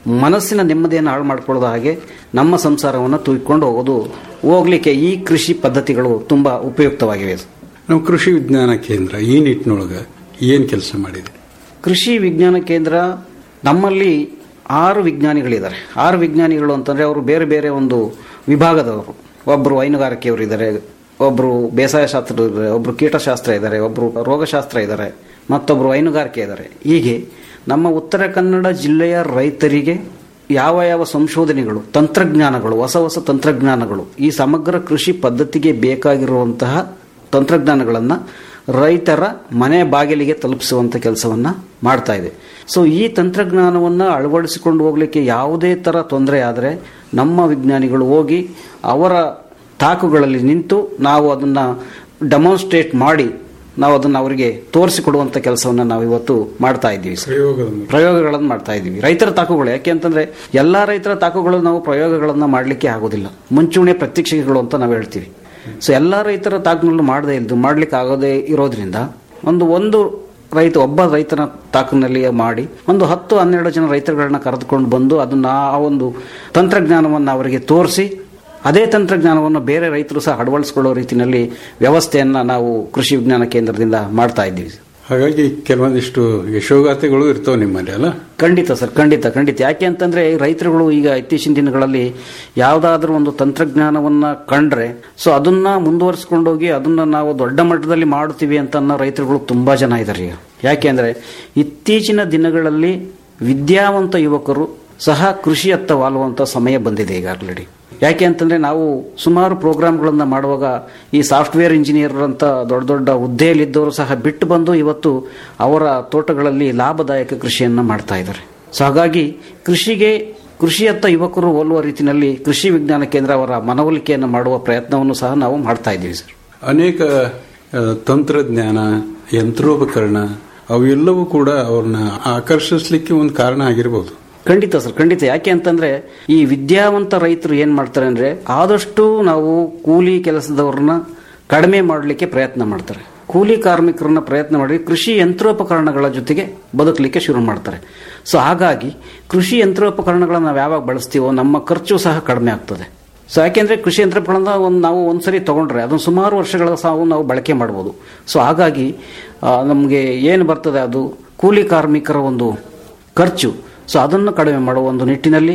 Speaker 11: ಮನಸ್ಸಿನ ನೆಮ್ಮದಿಯನ್ನು ಹಾಳು ಮಾಡ್ಕೊಳ್ಳೋದ ಹಾಗೆ ನಮ್ಮ ಸಂಸಾರವನ್ನು ತೂಗಿಕೊಂಡು ಹೋಗೋದು ಹೋಗ್ಲಿಕ್ಕೆ ಈ ಕೃಷಿ ಪದ್ಧತಿಗಳು ತುಂಬಾ ಉಪಯುಕ್ತವಾಗಿವೆ
Speaker 10: ನಮ್ಮ ಕೃಷಿ ವಿಜ್ಞಾನ ಕೇಂದ್ರ ಈ ನಿಟ್ಟಿನೊಳಗೆ ಏನು ಕೆಲಸ ಮಾಡಿದೆ
Speaker 11: ಕೃಷಿ ವಿಜ್ಞಾನ ಕೇಂದ್ರ ನಮ್ಮಲ್ಲಿ ಆರು ವಿಜ್ಞಾನಿಗಳಿದ್ದಾರೆ ಆರು ವಿಜ್ಞಾನಿಗಳು ಅಂತಂದ್ರೆ ಅವರು ಬೇರೆ ಬೇರೆ ಒಂದು ವಿಭಾಗದವರು ಒಬ್ಬರು ಹೈನುಗಾರಿಕೆಯವರು ಇದ್ದಾರೆ ಒಬ್ಬರು ಬೇಸಾಯ ಶಾಸ್ತ್ರ ಇದ್ದಾರೆ ಒಬ್ಬರು ಕೀಟಶಾಸ್ತ್ರ ಇದ್ದಾರೆ ಒಬ್ಬರು ರೋಗಶಾಸ್ತ್ರ ಇದ್ದಾರೆ ಮತ್ತೊಬ್ಬರು ಹೈನುಗಾರಿಕೆ ಇದ್ದಾರೆ ಹೀಗೆ ನಮ್ಮ ಉತ್ತರ ಕನ್ನಡ ಜಿಲ್ಲೆಯ ರೈತರಿಗೆ ಯಾವ ಯಾವ ಸಂಶೋಧನೆಗಳು ತಂತ್ರಜ್ಞಾನಗಳು ಹೊಸ ಹೊಸ ತಂತ್ರಜ್ಞಾನಗಳು ಈ ಸಮಗ್ರ ಕೃಷಿ ಪದ್ಧತಿಗೆ ಬೇಕಾಗಿರುವಂತಹ ತಂತ್ರಜ್ಞಾನಗಳನ್ನು ರೈತರ ಮನೆ ಬಾಗಿಲಿಗೆ ತಲುಪಿಸುವಂತ ಕೆಲಸವನ್ನ ಮಾಡ್ತಾ ಇದೆ ಸೊ ಈ ತಂತ್ರಜ್ಞಾನವನ್ನು ಅಳವಡಿಸಿಕೊಂಡು ಹೋಗ್ಲಿಕ್ಕೆ ಯಾವುದೇ ತರ ತೊಂದರೆ ಆದರೆ ನಮ್ಮ ವಿಜ್ಞಾನಿಗಳು ಹೋಗಿ ಅವರ ತಾಕುಗಳಲ್ಲಿ ನಿಂತು ನಾವು ಅದನ್ನ ಡೆಮಾನ್ಸ್ಟ್ರೇಟ್ ಮಾಡಿ ನಾವು ಅದನ್ನು ಅವರಿಗೆ ತೋರಿಸಿಕೊಡುವಂತ ಕೆಲಸವನ್ನ ನಾವು ಇವತ್ತು ಮಾಡ್ತಾ ಇದ್ದೀವಿ ಸರ್. ಪ್ರಯೋಗಗಳನ್ನು ಮಾಡ್ತಾ ಇದ್ದೀವಿ ರೈತರ ತಾಕುಗಳು ಯಾಕೆ ಅಂತಂದ್ರೆ ಎಲ್ಲಾ ರೈತರ ತಾಕುಗಳು ನಾವು ಪ್ರಯೋಗಗಳನ್ನ ಮಾಡಲಿಕ್ಕೆ ಆಗೋದಿಲ್ಲ ಮುಂಚೂಣಿ ಪ್ರತ್ಯಕ್ಷಿಕೆಗಳು ಅಂತ ನಾವು ಹೇಳ್ತೀವಿ ಸೊ ಎಲ್ಲಾ ರೈತರ ತಾಕುಗಳನ್ನು ಮಾಡದೇ ಇದ್ದು ಮಾಡ್ಲಿಕ್ಕೆ ಆಗೋದೇ ಇರೋದ್ರಿಂದ ಒಂದು ಒಂದು ರೈತ ಒಬ್ಬ ರೈತನ ತಾಕಿನಲ್ಲಿ ಮಾಡಿ ಒಂದು ಹತ್ತು ಹನ್ನೆರಡು ಜನ ರೈತರುಗಳನ್ನ ಕರೆದುಕೊಂಡು ಬಂದು ಅದನ್ನ ಆ ಒಂದು ತಂತ್ರಜ್ಞಾನವನ್ನು ಅವರಿಗೆ ತೋರಿಸಿ ಅದೇ ತಂತ್ರಜ್ಞಾನವನ್ನು ಬೇರೆ ರೈತರು ಸಹ ಅಳವಡಿಸಿಕೊಳ್ಳೋ ರೀತಿಯಲ್ಲಿ ವ್ಯವಸ್ಥೆಯನ್ನ ನಾವು ಕೃಷಿ ವಿಜ್ಞಾನ ಕೇಂದ್ರದಿಂದ ಮಾಡ್ತಾ ಇದ್ದೀವಿ
Speaker 10: ಹಾಗಾಗಿ ಕೆಲವೊಂದಿಷ್ಟು ಯಶೋಗಾಥೆಗಳು ಇರ್ತಾವೆ ನಿಮ್ಮಲ್ಲಿ ಅಲ್ಲ
Speaker 11: ಖಂಡಿತ ಸರ್ ಖಂಡಿತ ಖಂಡಿತ ಯಾಕೆ ಅಂತಂದ್ರೆ ಈ ರೈತರುಗಳು ಈಗ ಇತ್ತೀಚಿನ ದಿನಗಳಲ್ಲಿ ಯಾವುದಾದ್ರೂ ಒಂದು ತಂತ್ರಜ್ಞಾನವನ್ನ ಕಂಡ್ರೆ ಸೊ ಅದನ್ನ ಮುಂದುವರಿಸಿಕೊಂಡೋಗಿ ಅದನ್ನ ನಾವು ದೊಡ್ಡ ಮಟ್ಟದಲ್ಲಿ ಮಾಡುತ್ತೀವಿ ಅಂತ ಅನ್ನೋ ರೈತರುಗಳು ತುಂಬಾ ಜನ ಇದ್ದಾರೆ ಈಗ ಯಾಕೆ ಅಂದ್ರೆ ಇತ್ತೀಚಿನ ದಿನಗಳಲ್ಲಿ ವಿದ್ಯಾವಂತ ಯುವಕರು ಸಹ ಕೃಷಿಯತ್ತ ವಾಲುವಂತ ಸಮಯ ಬಂದಿದೆ ಈಗ ಆಲ್ರೆಡಿ ಯಾಕೆ ಅಂತಂದ್ರೆ ನಾವು ಸುಮಾರು ಪ್ರೋಗ್ರಾಮ್ಗಳನ್ನ ಮಾಡುವಾಗ ಈ ಸಾಫ್ಟ್ವೇರ್ ಇಂಜಿನಿಯರ್ ಅಂತ ದೊಡ್ಡ ದೊಡ್ಡ ಹುದ್ದೆಯಲ್ಲಿದ್ದವರು ಸಹ ಬಿಟ್ಟು ಬಂದು ಇವತ್ತು ಅವರ ತೋಟಗಳಲ್ಲಿ ಲಾಭದಾಯಕ ಕೃಷಿಯನ್ನ ಮಾಡ್ತಾ ಇದ್ದಾರೆ ಸೊ ಹಾಗಾಗಿ ಕೃಷಿಗೆ ಕೃಷಿಯತ್ತ ಯುವಕರು ಹೋಲುವ ರೀತಿಯಲ್ಲಿ ಕೃಷಿ ವಿಜ್ಞಾನ ಕೇಂದ್ರ ಅವರ ಮನವೊಲಿಕೆಯನ್ನು ಮಾಡುವ ಪ್ರಯತ್ನವನ್ನು ಸಹ ನಾವು ಮಾಡ್ತಾ ಇದ್ದೀವಿ ಸರ್
Speaker 10: ಅನೇಕ ಆ, ತಂತ್ರಜ್ಞಾನ ಯಂತ್ರೋಪಕರಣ ಅವೆಲ್ಲವೂ ಕೂಡ ಅವ್ರನ್ನ ಆಕರ್ಷಿಸ್ಲಿಕ್ಕೆ ಒಂದು ಕಾರಣ ಆಗಿರ್ಬೋದು
Speaker 11: ಖಂಡಿತ ಸರ್ ಖಂಡಿತ ಯಾಕೆ ಅಂತಂದ್ರೆ ಈ ವಿದ್ಯಾವಂತ ರೈತರು ಏನ್ ಮಾಡ್ತಾರೆ ಅಂದ್ರೆ ಆದಷ್ಟು ನಾವು ಕೂಲಿ ಕೆಲಸದವ್ರನ್ನ ಕಡಿಮೆ ಮಾಡಲಿಕ್ಕೆ ಪ್ರಯತ್ನ ಮಾಡ್ತಾರೆ ಕೂಲಿ ಕಾರ್ಮಿಕರನ್ನ ಪ್ರಯತ್ನ ಮಾಡಿ ಕೃಷಿ ಯಂತ್ರೋಪಕರಣಗಳ ಜೊತೆಗೆ ಬದುಕಲಿಕ್ಕೆ ಶುರು ಮಾಡ್ತಾರೆ ಸೊ ಹಾಗಾಗಿ ಕೃಷಿ ಯಂತ್ರೋಪಕರಣಗಳನ್ನ ನಾವು ಯಾವಾಗ ಬಳಸ್ತೀವೋ ನಮ್ಮ ಖರ್ಚು ಸಹ ಕಡಿಮೆ ಆಗ್ತದೆ ಸೊ ಯಾಕೆಂದ್ರೆ ಕೃಷಿ ಯಂತ್ರೋಪಕರಣ ಒಂದು ನಾವು ಒಂದ್ಸರಿ ತಗೊಂಡ್ರೆ ಅದನ್ನು ಸುಮಾರು ವರ್ಷಗಳ ಸಾವು ನಾವು ಬಳಕೆ ಮಾಡ್ಬೋದು ಸೊ ಹಾಗಾಗಿ ನಮಗೆ ಏನು ಬರ್ತದೆ ಅದು ಕೂಲಿ ಕಾರ್ಮಿಕರ ಒಂದು ಖರ್ಚು ಸೊ ಅದನ್ನು ಕಡಿಮೆ ಮಾಡುವ ಒಂದು ನಿಟ್ಟಿನಲ್ಲಿ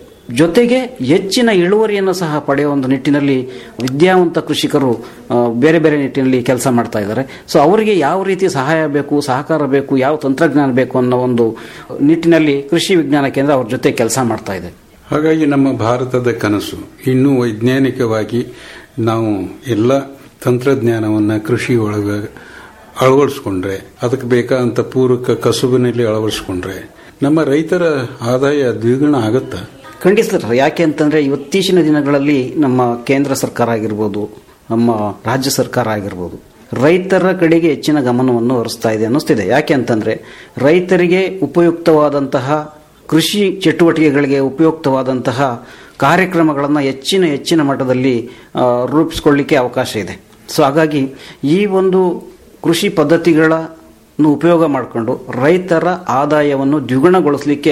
Speaker 11: ಜೊತೆಗೆ ಹೆಚ್ಚಿನ ಇಳುವರಿಯನ್ನು ಸಹ ಪಡೆಯುವ ಒಂದು ನಿಟ್ಟಿನಲ್ಲಿ ವಿದ್ಯಾವಂತ ಕೃಷಿಕರು ಆ, ಬೇರೆ ಬೇರೆ ನಿಟ್ಟಿನಲ್ಲಿ ಕೆಲಸ ಮಾಡ್ತಾ ಇದ್ದಾರೆ ಸೊ ಅವರಿಗೆ ಯಾವ ರೀತಿ ಸಹಾಯ ಬೇಕು ಸಹಕಾರ ಬೇಕು ಯಾವ ತಂತ್ರಜ್ಞಾನ ಬೇಕು ಅನ್ನೋ ಒಂದು ನಿಟ್ಟಿನಲ್ಲಿ ಕೃಷಿ ವಿಜ್ಞಾನ ಕೇಂದ್ರ ಅವ್ರ ಜೊತೆ ಕೆಲಸ ಮಾಡ್ತಾ ಇದೆ
Speaker 10: ಹಾಗಾಗಿ ನಮ್ಮ ಭಾರತದ ಕನಸು ಇನ್ನೂ ವೈಜ್ಞಾನಿಕವಾಗಿ ನಾವು ಎಲ್ಲ ತಂತ್ರಜ್ಞಾನವನ್ನ ಕೃಷಿ ಒಳಗೆ ಅಳವಡಿಸ್ಕೊಂಡ್ರೆ ಅದಕ್ಕೆ ಬೇಕಾದಂತ ಪೂರಕ ಕಸುಬಿನಲ್ಲಿ ಅಳವಡಿಸ್ಕೊಂಡ್ರೆ ನಮ್ಮ ರೈತರ ಆದಾಯ ದ್ವಿಗುಣ ಆಗತ್ತಾ
Speaker 11: ಖಂಡಿತ ಸರ್. ಯಾಕೆ ಅಂತಂದ್ರೆ ಇವತ್ತೀಚಿನ ದಿನಗಳಲ್ಲಿ ನಮ್ಮ ಕೇಂದ್ರ ಸರ್ಕಾರ ಆಗಿರ್ಬೋದು ನಮ್ಮ ರಾಜ್ಯ ಸರ್ಕಾರ ಆಗಿರ್ಬೋದು ರೈತರ ಕಡೆಗೆ ಹೆಚ್ಚಿನ ಗಮನವನ್ನು ಹರಿಸ್ತಾ ಇದೆ ಅನ್ನಿಸ್ತಿದೆ ಯಾಕೆ ಅಂತಂದ್ರೆ ರೈತರಿಗೆ ಉಪಯುಕ್ತವಾದಂತಹ ಕೃಷಿ ಚಟುವಟಿಕೆಗಳಿಗೆ ಉಪಯುಕ್ತವಾದಂತಹ ಕಾರ್ಯಕ್ರಮಗಳನ್ನು ಹೆಚ್ಚಿನ ಹೆಚ್ಚಿನ ಮಟ್ಟದಲ್ಲಿ ಆ, ರೂಪಿಸ್ಕೊಳ್ಳಿಕ್ಕೆ ಅವಕಾಶ ಇದೆ ಸೊ ಹಾಗಾಗಿ ಈ ಒಂದು ಕೃಷಿ ಪದ್ಧತಿಗಳನ್ನು ಉಪಯೋಗ ಮಾಡಿಕೊಂಡು ರೈತರ ಆದಾಯವನ್ನು ದ್ವಿಗುಣಗೊಳಿಸಲಿಕ್ಕೆ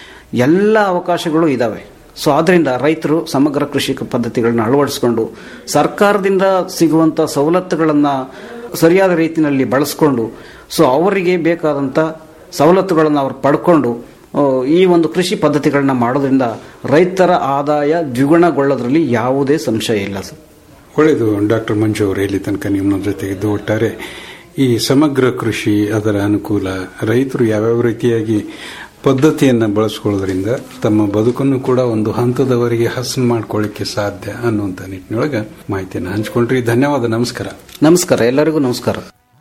Speaker 11: ಎಲ್ಲ ಅವಕಾಶಗಳು ಇದ್ದಾವೆ ಸೊ ಆದ್ರಿಂದ ರೈತರು ಸಮಗ್ರ ಕೃಷಿ ಪದ್ಧತಿಗಳನ್ನ ಅಳವಡಿಸಿಕೊಂಡು ಸರ್ಕಾರದಿಂದ ಸಿಗುವಂತ ಸವಲತ್ತುಗಳನ್ನ ಸರಿಯಾದ ರೀತಿಯಲ್ಲಿ ಬಳಸ್ಕೊಂಡು ಸೊ ಅವರಿಗೆ ಬೇಕಾದಂತ ಸವಲತ್ತುಗಳನ್ನು ಅವ್ರು ಪಡ್ಕೊಂಡು ಆ, ಈ ಒಂದು ಕೃಷಿ ಪದ್ಧತಿಗಳನ್ನ ಮಾಡೋದ್ರಿಂದ ರೈತರ ಆದಾಯ ದ್ವಿಗುಣಗೊಳ್ಳೋದ್ರಲ್ಲಿ ಯಾವುದೇ ಸಂಶಯ ಇಲ್ಲ ಸರ್
Speaker 10: ಒಳ್ಳೆಯದು ಡಾಕ್ಟರ್ ಮಂಜು ಅವರು ಇಲ್ಲಿ ತನಕ ನಿಮ್ಮ ಜೊತೆ ಇದ್ದು ಒಟ್ಟಾರೆ ಈ ಸಮಗ್ರ ಕೃಷಿ ಅದರ ಅನುಕೂಲ ರೈತರು ಯಾವ್ಯಾವ ರೀತಿಯಾಗಿ ಪದ್ಧತಿಯನ್ನು ಬಳಸ್ಕೊಳ್ಳೋದ್ರಿಂದ ತಮ್ಮ ಬದುಕನ್ನು ಕೂಡ ಒಂದು ಹಂತದವರೆಗೆ ಹಸನು ಮಾಡ್ಕೊಳ್ಳಿಕ್ಕೆ ಸಾಧ್ಯ ಅನ್ನುವಂಥ ನಿಟ್ಟಿನೊಳಗೆ ಮಾಹಿತಿಯನ್ನು ಹಂಚಿಕೊಂಡ್ರಿ ಧನ್ಯವಾದ ನಮಸ್ಕಾರ
Speaker 11: ನಮಸ್ಕಾರ ಎಲ್ಲರಿಗೂ ನಮಸ್ಕಾರ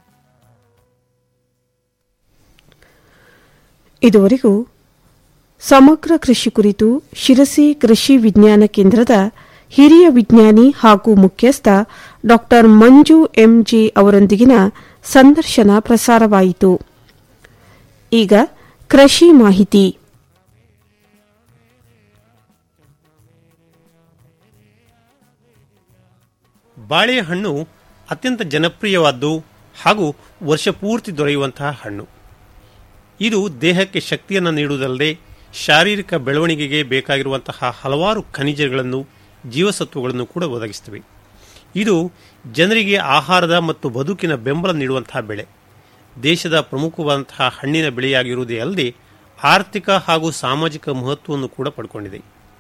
Speaker 3: ಇದುವರೆಗೂ ಸಮಗ್ರ ಕೃಷಿ ಕುರಿತು ಶಿರಸಿ ಕೃಷಿ ವಿಜ್ಞಾನ ಕೇಂದ್ರದ ಹಿರಿಯ ವಿಜ್ಞಾನಿ ಹಾಗೂ ಮುಖ್ಯಸ್ಥ ಡಾ ಮಂಜು ಎಂಜಿ ಅವರೊಂದಿಗಿನ ಸಂದರ್ಶನ ಪ್ರಸಾರವಾಯಿತು ಈಗ ಕೃಷಿ ಮಾಹಿತಿ
Speaker 12: ಬಾಳೆಹಣ್ಣು ಅತ್ಯಂತ ಜನಪ್ರಿಯವಾದ್ದು ಹಾಗೂ ವರ್ಷಪೂರ್ತಿ ದೊರೆಯುವಂತಹ ಹಣ್ಣು ಇದು ದೇಹಕ್ಕೆ ಶಕ್ತಿಯನ್ನು ನೀಡುವುದಲ್ಲದೆ ಶಾರೀರಿಕ ಬೆಳವಣಿಗೆಗೆ ಬೇಕಾಗಿರುವಂತಹ ಹಲವಾರು ಖನಿಜಗಳನ್ನು ಜೀವಸತ್ವಗಳನ್ನು ಕೂಡ ಒದಗಿಸುತ್ತವೆ ಇದು ಜನರಿಗೆ ಆಹಾರದ ಮತ್ತು ಬದುಕಿನ ಬೆಂಬಲ ನೀಡುವಂತಹ ಬೆಳೆ ದೇಶದ ಪ್ರಮುಖವಾದಂತಹ ಹಣ್ಣಿನ ಬೆಳೆಯಾಗಿರುವುದೇ ಅಲ್ಲದೆ ಆರ್ಥಿಕ ಹಾಗೂ ಸಾಮಾಜಿಕ ಮಹತ್ವವನ್ನು ಕೂಡ ಪಡ್ಕೊಂಡಿದೆ